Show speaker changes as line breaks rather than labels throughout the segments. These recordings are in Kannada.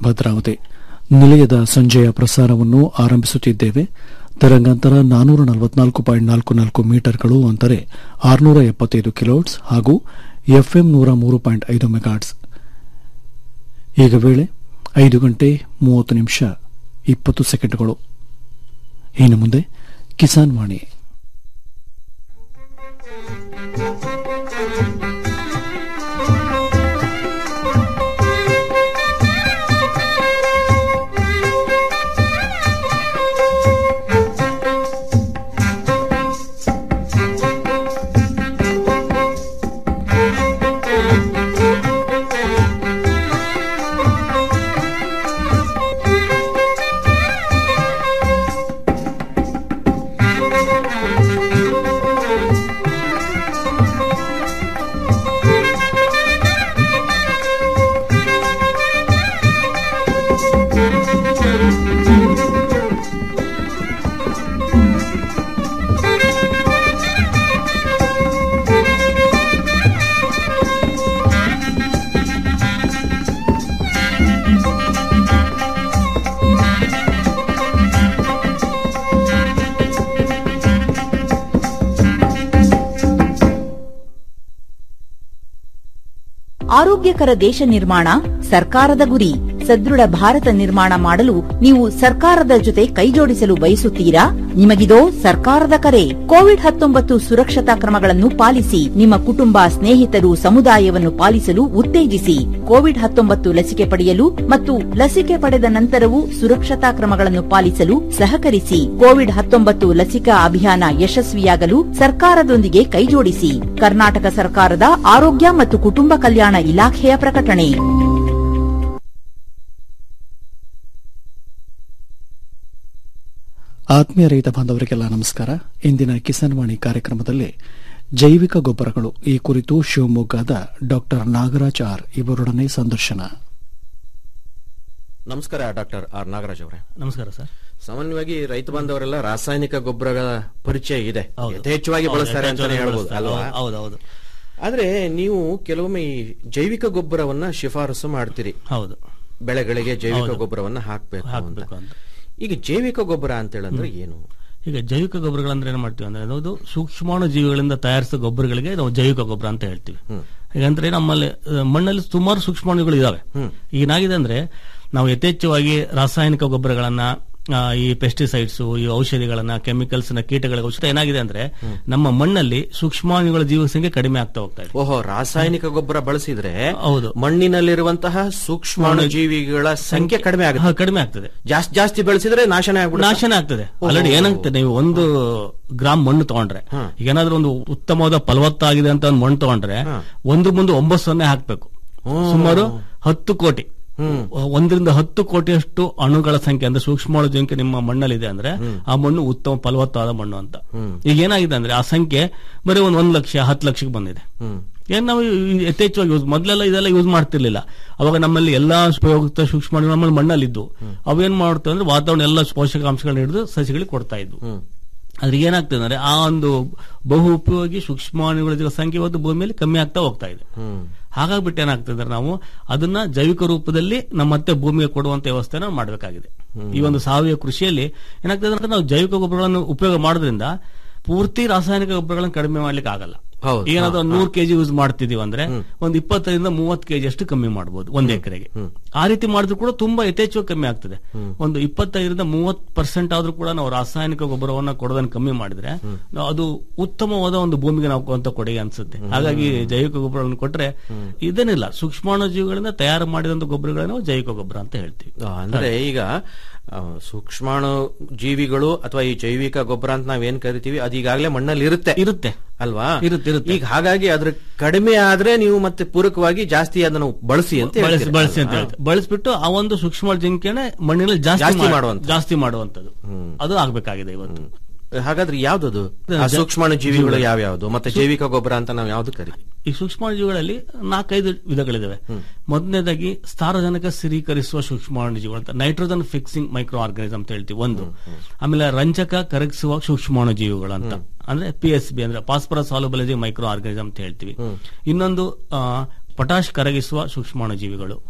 ಭದ್ರಾವತಿ ನಿಲಯದ ಸಂಜೆಯ ಪ್ರಸಾರವನ್ನು ಆರಂಭಿಸುತ್ತಿದ್ದೇವೆ ತರಂಗಾಂತರ ನಾನೂರ ನಲವತ್ನಾಲ್ಕು ಪಾಯಿಂಟ್ ನಾಲ್ಕು ನಾಲ್ಕು ಮೀಟರ್ಗಳು ಅಂದರೆ ಆರುನೂರ ಎಪ್ಪತ್ತೈದು ಕಿಲೋಟ್ಸ್ ಹಾಗೂ ಎಫ್ಎಂ ನೂರ ಮೂರು ಪಾಯಿಂಟ್ ಐದು ಮೆಗಾಟ್ಸ್ ಈಗ ವೇಳೆ ಐದು ಗಂಟೆ ಮೂವತ್ತು ನಿಮಿಷ ಇಪ್ಪತ್ತು ಸೆಕೆಂಡ್ಗಳು ಇನ್ನು ಮುಂದೆ ಕಿಸಾನ್ ವಾಣಿ
ಆರೋಗ್ಯಕರ ದೇಶ ನಿರ್ಮಾಣ ಸರ್ಕಾರದ ಗುರಿ ಸದೃಢ ಭಾರತ ನಿರ್ಮಾಣ ಮಾಡಲು ನೀವು ಸರ್ಕಾರದ ಜೊತೆ ಕೈಜೋಡಿಸಲು ಬಯಸುತ್ತೀರಾ ನಿಮಗಿದೋ ಸರ್ಕಾರದ ಕರೆ ಕೋವಿಡ್ ಹತ್ತೊಂಬತ್ತು ಸುರಕ್ಷತಾ ಕ್ರಮಗಳನ್ನು ಪಾಲಿಸಿ ನಿಮ್ಮ ಕುಟುಂಬ ಸ್ನೇಹಿತರು ಸಮುದಾಯವನ್ನು ಪಾಲಿಸಲು ಉತ್ತೇಜಿಸಿ ಕೋವಿಡ್ ಹತ್ತೊಂಬತ್ತು ಲಸಿಕೆ ಪಡೆಯಲು ಮತ್ತು ಲಸಿಕೆ ಪಡೆದ ನಂತರವೂ ಸುರಕ್ಷತಾ ಕ್ರಮಗಳನ್ನು ಪಾಲಿಸಲು ಸಹಕರಿಸಿ ಕೋವಿಡ್ ಹತ್ತೊಂಬತ್ತು ಲಸಿಕಾ ಅಭಿಯಾನ ಯಶಸ್ವಿಯಾಗಲು ಸರ್ಕಾರದೊಂದಿಗೆ ಕೈಜೋಡಿಸಿ ಕರ್ನಾಟಕ ಸರ್ಕಾರದ ಆರೋಗ್ಯ ಮತ್ತು ಕುಟುಂಬ ಕಲ್ಯಾಣ ಇಲಾಖೆಯ ಪ್ರಕಟಣೆ
ಆತ್ಮೀಯ ರೈತ ಬಾಂಧವರಿಗೆಲ್ಲ ನಮಸ್ಕಾರ ಇಂದಿನ ಕಿಸಾನ್ ವಾಣಿ ಕಾರ್ಯಕ್ರಮದಲ್ಲಿ ಜೈವಿಕ ಗೊಬ್ಬರಗಳು ಈ ಕುರಿತು ಶಿವಮೊಗ್ಗದ ಡಾಕ್ಟರ್ ನಾಗರಾಜ್ ಆರ್ ಇವರೊಡನೆ ಸಂದರ್ಶನ
ನಮಸ್ಕಾರ ಡಾಕ್ಟರ್ ಆರ್ ನಾಗರಾಜ್ ಅವರೇ
ನಮಸ್ಕಾರ ಸರ್
ಸಾಮಾನ್ಯವಾಗಿ ರೈತ ಬಾಂಧವರೆಲ್ಲ ರಾಸಾಯನಿಕ ಗೊಬ್ಬರಗಳ ಪರಿಚಯ ಇದೆ
ಹೌದು.
ಯಥೇಚ್ಛವಾಗಿ
ಹೌದು,
ಬಳಸ್ತಾರೆ ಅಂತಾನೆ
ಯಥೇಚ್ಛವಾಗಿ
ಹೇಳ್ಬೋದು
ಬಳಸ್ತಾರೆ.
ಅಲ್ವಾ
ಹೌದು ಹೌದು
ಆದ್ರೆ ನೀವು ಕೆಲವೊಮ್ಮೆ ಈ ಜೈವಿಕ ಗೊಬ್ಬರವನ್ನ ಶಿಫಾರಸು ಮಾಡ್ತೀರಿ
ಹೌದು
ಬೆಳೆಗಳಿಗೆ ಜೈವಿಕ
ಹೌದು.
ಗೊಬ್ಬರವನ್ನ ಹಾಕ್ಬೇಕು ಅಂತ
ಹಾಕ್ಬೇಕು ಅಂತ
ಈಗ ಜೈವಿಕ ಗೊಬ್ಬರ ಅಂತ ಹೇಳಂದ್ರೆ ಏನು
ಈಗ ಜೈವಿಕ ಗೊಬ್ಬರಗಳಂದ್ರೆ ಏನ್ ಮಾಡ್ತೀವಿ ಅಂದ್ರೆ ಅದು ಸೂಕ್ಷ್ಮಾಣು ಜೀವಿಗಳಿಂದ ತಯಾರಿಸಿದ ಗೊಬ್ಬರಗಳಿಗೆ ನಾವು ಜೈವಿಕ ಗೊಬ್ಬರ ಅಂತ ಹೇಳ್ತೀವಿ ಈಗಂದ್ರೆ ನಮ್ಮಲ್ಲಿ ಆ, ಮಣ್ಣಲ್ಲಿ ಸುಮಾರು ಸೂಕ್ಷ್ಮಾಣುಗಳು ಇದಾವೆ ಈಗ ಏನಾಗಿದೆ ಅಂದ್ರೆ ನಾವು ಯಥೇಚ್ಛವಾಗಿ ರಾಸಾಯನಿಕ ಗೊಬ್ಬರಗಳನ್ನ ಆ, ಈ ಪೆಸ್ಟಿಸೈಡ್ಸ್ ಈ ಔಷಧಿಗಳನ್ನ ಕೆಮಿಕಲ್ಸ್ ನ ಕೀಟಗಳ ಔಷಧ ಏನಾಗಿದೆ ಅಂದ್ರೆ ನಮ್ಮ ಮಣ್ಣಲ್ಲಿ ಸೂಕ್ಷ್ಮಾಣುಗಳ ಜೀವ ಸಂಖ್ಯೆ ಕಡಿಮೆ ಆಗ್ತಾ ಹೋಗ್ತಾ ಇದೆ
ಓಹೋ ರಾಸಾಯನಿಕ ಗೊಬ್ಬರ ಬಳಸಿದ್ರೆ
ಹೌದು
ಮಣ್ಣಿನಲ್ಲಿರುವಂತಹ ಸೂಕ್ಷ್ಮಾಣು ಜೀವಿಗಳ ಸಂಖ್ಯೆ ಕಡಿಮೆ ಆಗುತ್ತೆ
ಹಾ, ಕಡಿಮೆ ಆಗ್ತದೆ
ಜಾಸ್ತಿ ಜಾಸ್ತಿ ಬೆಳೆಸಿದ್ರೆ ನಾಶನ ಆಗ್ಬಿಡುತ್ತೆ
ನಾಶನ ಆಗ್ತದೆ ಆಲ್ರೆಡಿ ಏನಾಗ್ತದೆ ನೀವು ಒಂದು ಗ್ರಾಮ್ ಮಣ್ಣು ತಗೊಂಡ್ರೆ ಈಗ ಏನಾದ್ರೂ ಒಂದು ಉತ್ತಮವಾದ ಫಲವತ್ತಾಗಿದೆ ಅಂತ ಒಂದು ಮಣ್ಣು ತಗೊಂಡ್ರೆ ಒಂದು ಮುಂದೆ ಒಂಬತ್ತು ಸೊನ್ನೆ ಹಾಕ್ಬೇಕು ಸುಮಾರು ಹತ್ತು ಕೋಟಿ ಒಂದರಿಂದ ಹತ್ತು ಕೋಟಿಯಷ್ಟು ಅಣುಗಳ ಸಂಖ್ಯೆ ಅಂದ್ರೆ ಸೂಕ್ಷ್ಮಾಣು ಸಂಖ್ಯೆ ನಿಮ್ಮ ಮಣ್ಣಲ್ಲಿದೆ ಅಂದ್ರೆ ಆ ಮಣ್ಣು ಉತ್ತಮ ಫಲವತ್ತಾದ ಮಣ್ಣು ಅಂತ ಈಗ ಏನಾಗಿದೆ ಅಂದ್ರೆ ಆ ಸಂಖ್ಯೆ ಬರೀ ಒಂದ್ ಒಂದ್ ಲಕ್ಷ ಹತ್ತು ಲಕ್ಷಕ್ಕೆ ಬಂದಿದೆ ಏನ್ ನಾವು ಈ- ಯಥೇಚ್ಛವಾಗಿ ಯೂಸ್ ಮೊದಲೆಲ್ಲ ಇದೆಲ್ಲ ಯೂಸ್ ಮಾಡ್ತಿರ್ಲಿಲ್ಲ ಅವಾಗ ನಮ್ಮಲ್ಲಿ ಎಲ್ಲಾ ಉಪಯುಕ್ತ ಸೂಕ್ಷ್ಮಾಣು ನಮ್ಮಲ್ಲಿ ಮಣ್ಣಲ್ಲಿದ್ದು ಅವೇನ್ ಮಾಡ್ತವೆ ಅಂದ್ರೆ ವಾತಾವರಣ ಎಲ್ಲ ಪೋಷಕಾಂಶಗಳನ್ನ ಹಿಡಿದು ಸಸಿಗಳಿಗೆ ಕೊಡ್ತಾ ಇದ್ವು ಆದ್ರೆ ಏನಾಗ್ತದೆ ಅಂದ್ರೆ ಆ ಒಂದು ಬಹು ಉಪಯೋಗಿ ಸೂಕ್ಷ್ಮಾಣುಗಳ ಸಂಖ್ಯೆ ಇವತ್ತು ಭೂಮಿಯಲ್ಲಿ ಕಮ್ಮಿ ಆಗ್ತಾ ಹೋಗ್ತಾ ಇದೆ ಹಾಗಾಗ್ಬಿಟ್ಟು ಏನಾಗ್ತದೆ ಅಂದ್ರೆ ನಾವು ಅದನ್ನ ಜೈವಿಕ ರೂಪದಲ್ಲಿ ನಮ್ಮ ಮತ್ತೆ ಭೂಮಿಗೆ ಕೊಡುವಂತ ವ್ಯವಸ್ಥೆನ ಮಾಡಬೇಕಾಗಿದೆ ಈ ಒಂದು ಸಾವಯವ ಕೃಷಿಯಲ್ಲಿ ಏನಾಗ್ತದೆ ಅಂದ್ರೆ ನಾವು ಜೈವಿಕ ಗೊಬ್ಬರಗಳನ್ನು ಉಪಯೋಗ ಮಾಡೋದ್ರಿಂದ ಪೂರ್ತಿ ರಾಸಾಯನಿಕ ಗೊಬ್ಬರಗಳನ್ನು ಕಡಿಮೆ ಮಾಡ್ಲಿಕ್ಕೆ ಆಗಲ್ಲ
ಹೌದು.
ಏನಾದ್ರು ಒಂದು ನೂರು ಕೆಜಿ ಯೂಸ್ ಮಾಡ್ತಿದೀವಿ ಅಂದ್ರೆ ಒಂದ್ ಇಪ್ಪತ್ತರಿಂದ ಮೂವತ್ತು ಕೆಜಿ ಅಷ್ಟು ಕಮ್ಮಿ ಮಾಡಬಹುದು ಒಂದ್ ಎಕರೆಗೆ ಆ ರೀತಿ ಮಾಡಿದ್ರು ಕೂಡ ತುಂಬಾ ಯಥೇಚ್ಛವಾಗಿ ಕಮ್ಮಿ ಆಗ್ತದೆ ಒಂದು ಇಪ್ಪತ್ತೈದರಿಂದ ಮೂವತ್ ಪರ್ಸೆಂಟ್ ಆದ್ರೂ ಕೂಡ ನಾವು ರಾಸಾಯನಿಕ ಗೊಬ್ಬರವನ್ನ ಕೊಡೋದನ್ನ ಕಮ್ಮಿ ಮಾಡಿದ್ರೆ ನಾವು ಅದು ಉತ್ತಮವಾದ ಒಂದು ಭೂಮಿಗೆ ನಾವು ಅಂತ ಕೊಡುಗೆ ಅನ್ಸುತ್ತೆ ಹಾಗಾಗಿ ಜೈವಿಕ ಗೊಬ್ಬರವನ್ನು ಕೊಟ್ರೆ ಇದೇನಿಲ್ಲ ಸೂಕ್ಷ್ಮಾಣು ಜೀವಿಗಳಿಂದ ತಯಾರು ಮಾಡಿದಂತ ಗೊಬ್ಬರಗಳನ್ನ ನಾವು ಜೈವಿಕ ಗೊಬ್ಬರ ಅಂತ ಹೇಳ್ತೀವಿ
ಆ, ಅಂದ್ರೆ ಈಗ ಆ, ಸೂಕ್ಷ್ಮಾಣು ಜೀವಿಗಳು ಅಥವಾ ಈ ಜೈವಿಕ ಗೊಬ್ಬರ ಅಂತ ನಾವೇನ್ ಕರಿತೀವಿ ಅದು ಈಗಾಗಲೇ ಮಣ್ಣಲ್ಲಿ ಇರುತ್ತೆ
ಇರುತ್ತೆ
ಅಲ್ವಾ
ಇರುತ್ತೆ, ಇರುತ್ತೆ.
ಈಗ ಹಾಗಾಗಿ ಅದ್ರ ಕಡಿಮೆ ಆದ್ರೆ ನೀವು ಮತ್ತೆ ಪೂರಕವಾಗಿ ಜಾಸ್ತಿ ಅದನ್ನು ಬಳಸಿ ಅಂತ
ಬಳಸಿ
ಹೇಳ್ತೀರಾ.
ಬಳಸಿ ಅಂತ ಹೇಳ್ತಾರೆ ಬಳಸ್ಬಿಟ್ಟು ಆ ಒಂದು ಸೂಕ್ಷ್ಮ ಜಿಂಕೆನೆ ಮಣ್ಣಿನಲ್ಲಿ ಜಾಸ್ತಿ
ಜಾಸ್ತಿ
ಮಾಡ್-
ಮಾಡುವಂತ.
ಜಾಸ್ತಿ ಮಾಡುವಂತದ್ದು ಅದು ಆಗ್ಬೇಕಾಗಿದೆ ಇವತ್ತು
ಹಾಗಾದ್ರೆ ಯಾವ್ದದು ಆ ಸೂಕ್ಷ್ಮಾಣು ಜೀವಿಗಳು ಯಾವ್ಯಾವ್ದು ಮತ್ತೆ ಜೈವಿಕ ಗೊಬ್ಬರ ಅಂತ ನಾವು ಯಾವ್ದು ಕರಿ
ಈ ಸೂಕ್ಷ್ಮಾಣುಜೀವಿಗಳಲ್ಲಿ ನಾಲ್ಕೈದು ವಿಧಗಳಿದಾವೆ ಮೊದಲನೇದಾಗಿ ಸಾರಜನಕ ಸ್ಥಿರೀಕರಿಸುವ ಸೂಕ್ಷ್ಮಾಣುಜೀವಿಗಳು ಅಂತ ನೈಟ್ರೋಜನ್ ಫಿಕ್ಸಿಂಗ್ ಮೈಕ್ರೋ ಆರ್ಗಾನಿಸಮ್ ಅಂತ ಹೇಳ್ತೀವಿ ಒಂದು ಆಮೇಲೆ ರಂಜಕ ಕರಗಿಸುವ ಸೂಕ್ಷ್ಮಾಣುಜೀವಿಗಳು ಅಂತ ಅಂದ್ರೆ ಪಿ ಎಸ್ ಬಿ ಅಂದ್ರೆ ಪಾಸ್ಪರಸ್ ಸಾಲುಬಲಜಿ ಮೈಕ್ರೋ ಆರ್ಗಾನಿಸಮ್ ಅಂತ ಹೇಳ್ತೀವಿ ಇನ್ನೊಂದು ಆ, ಪೊಟಾಶ್ ಕರಗಿಸುವ ಸೂಕ್ಷ್ಮಾಣುಜೀವಿಗಳು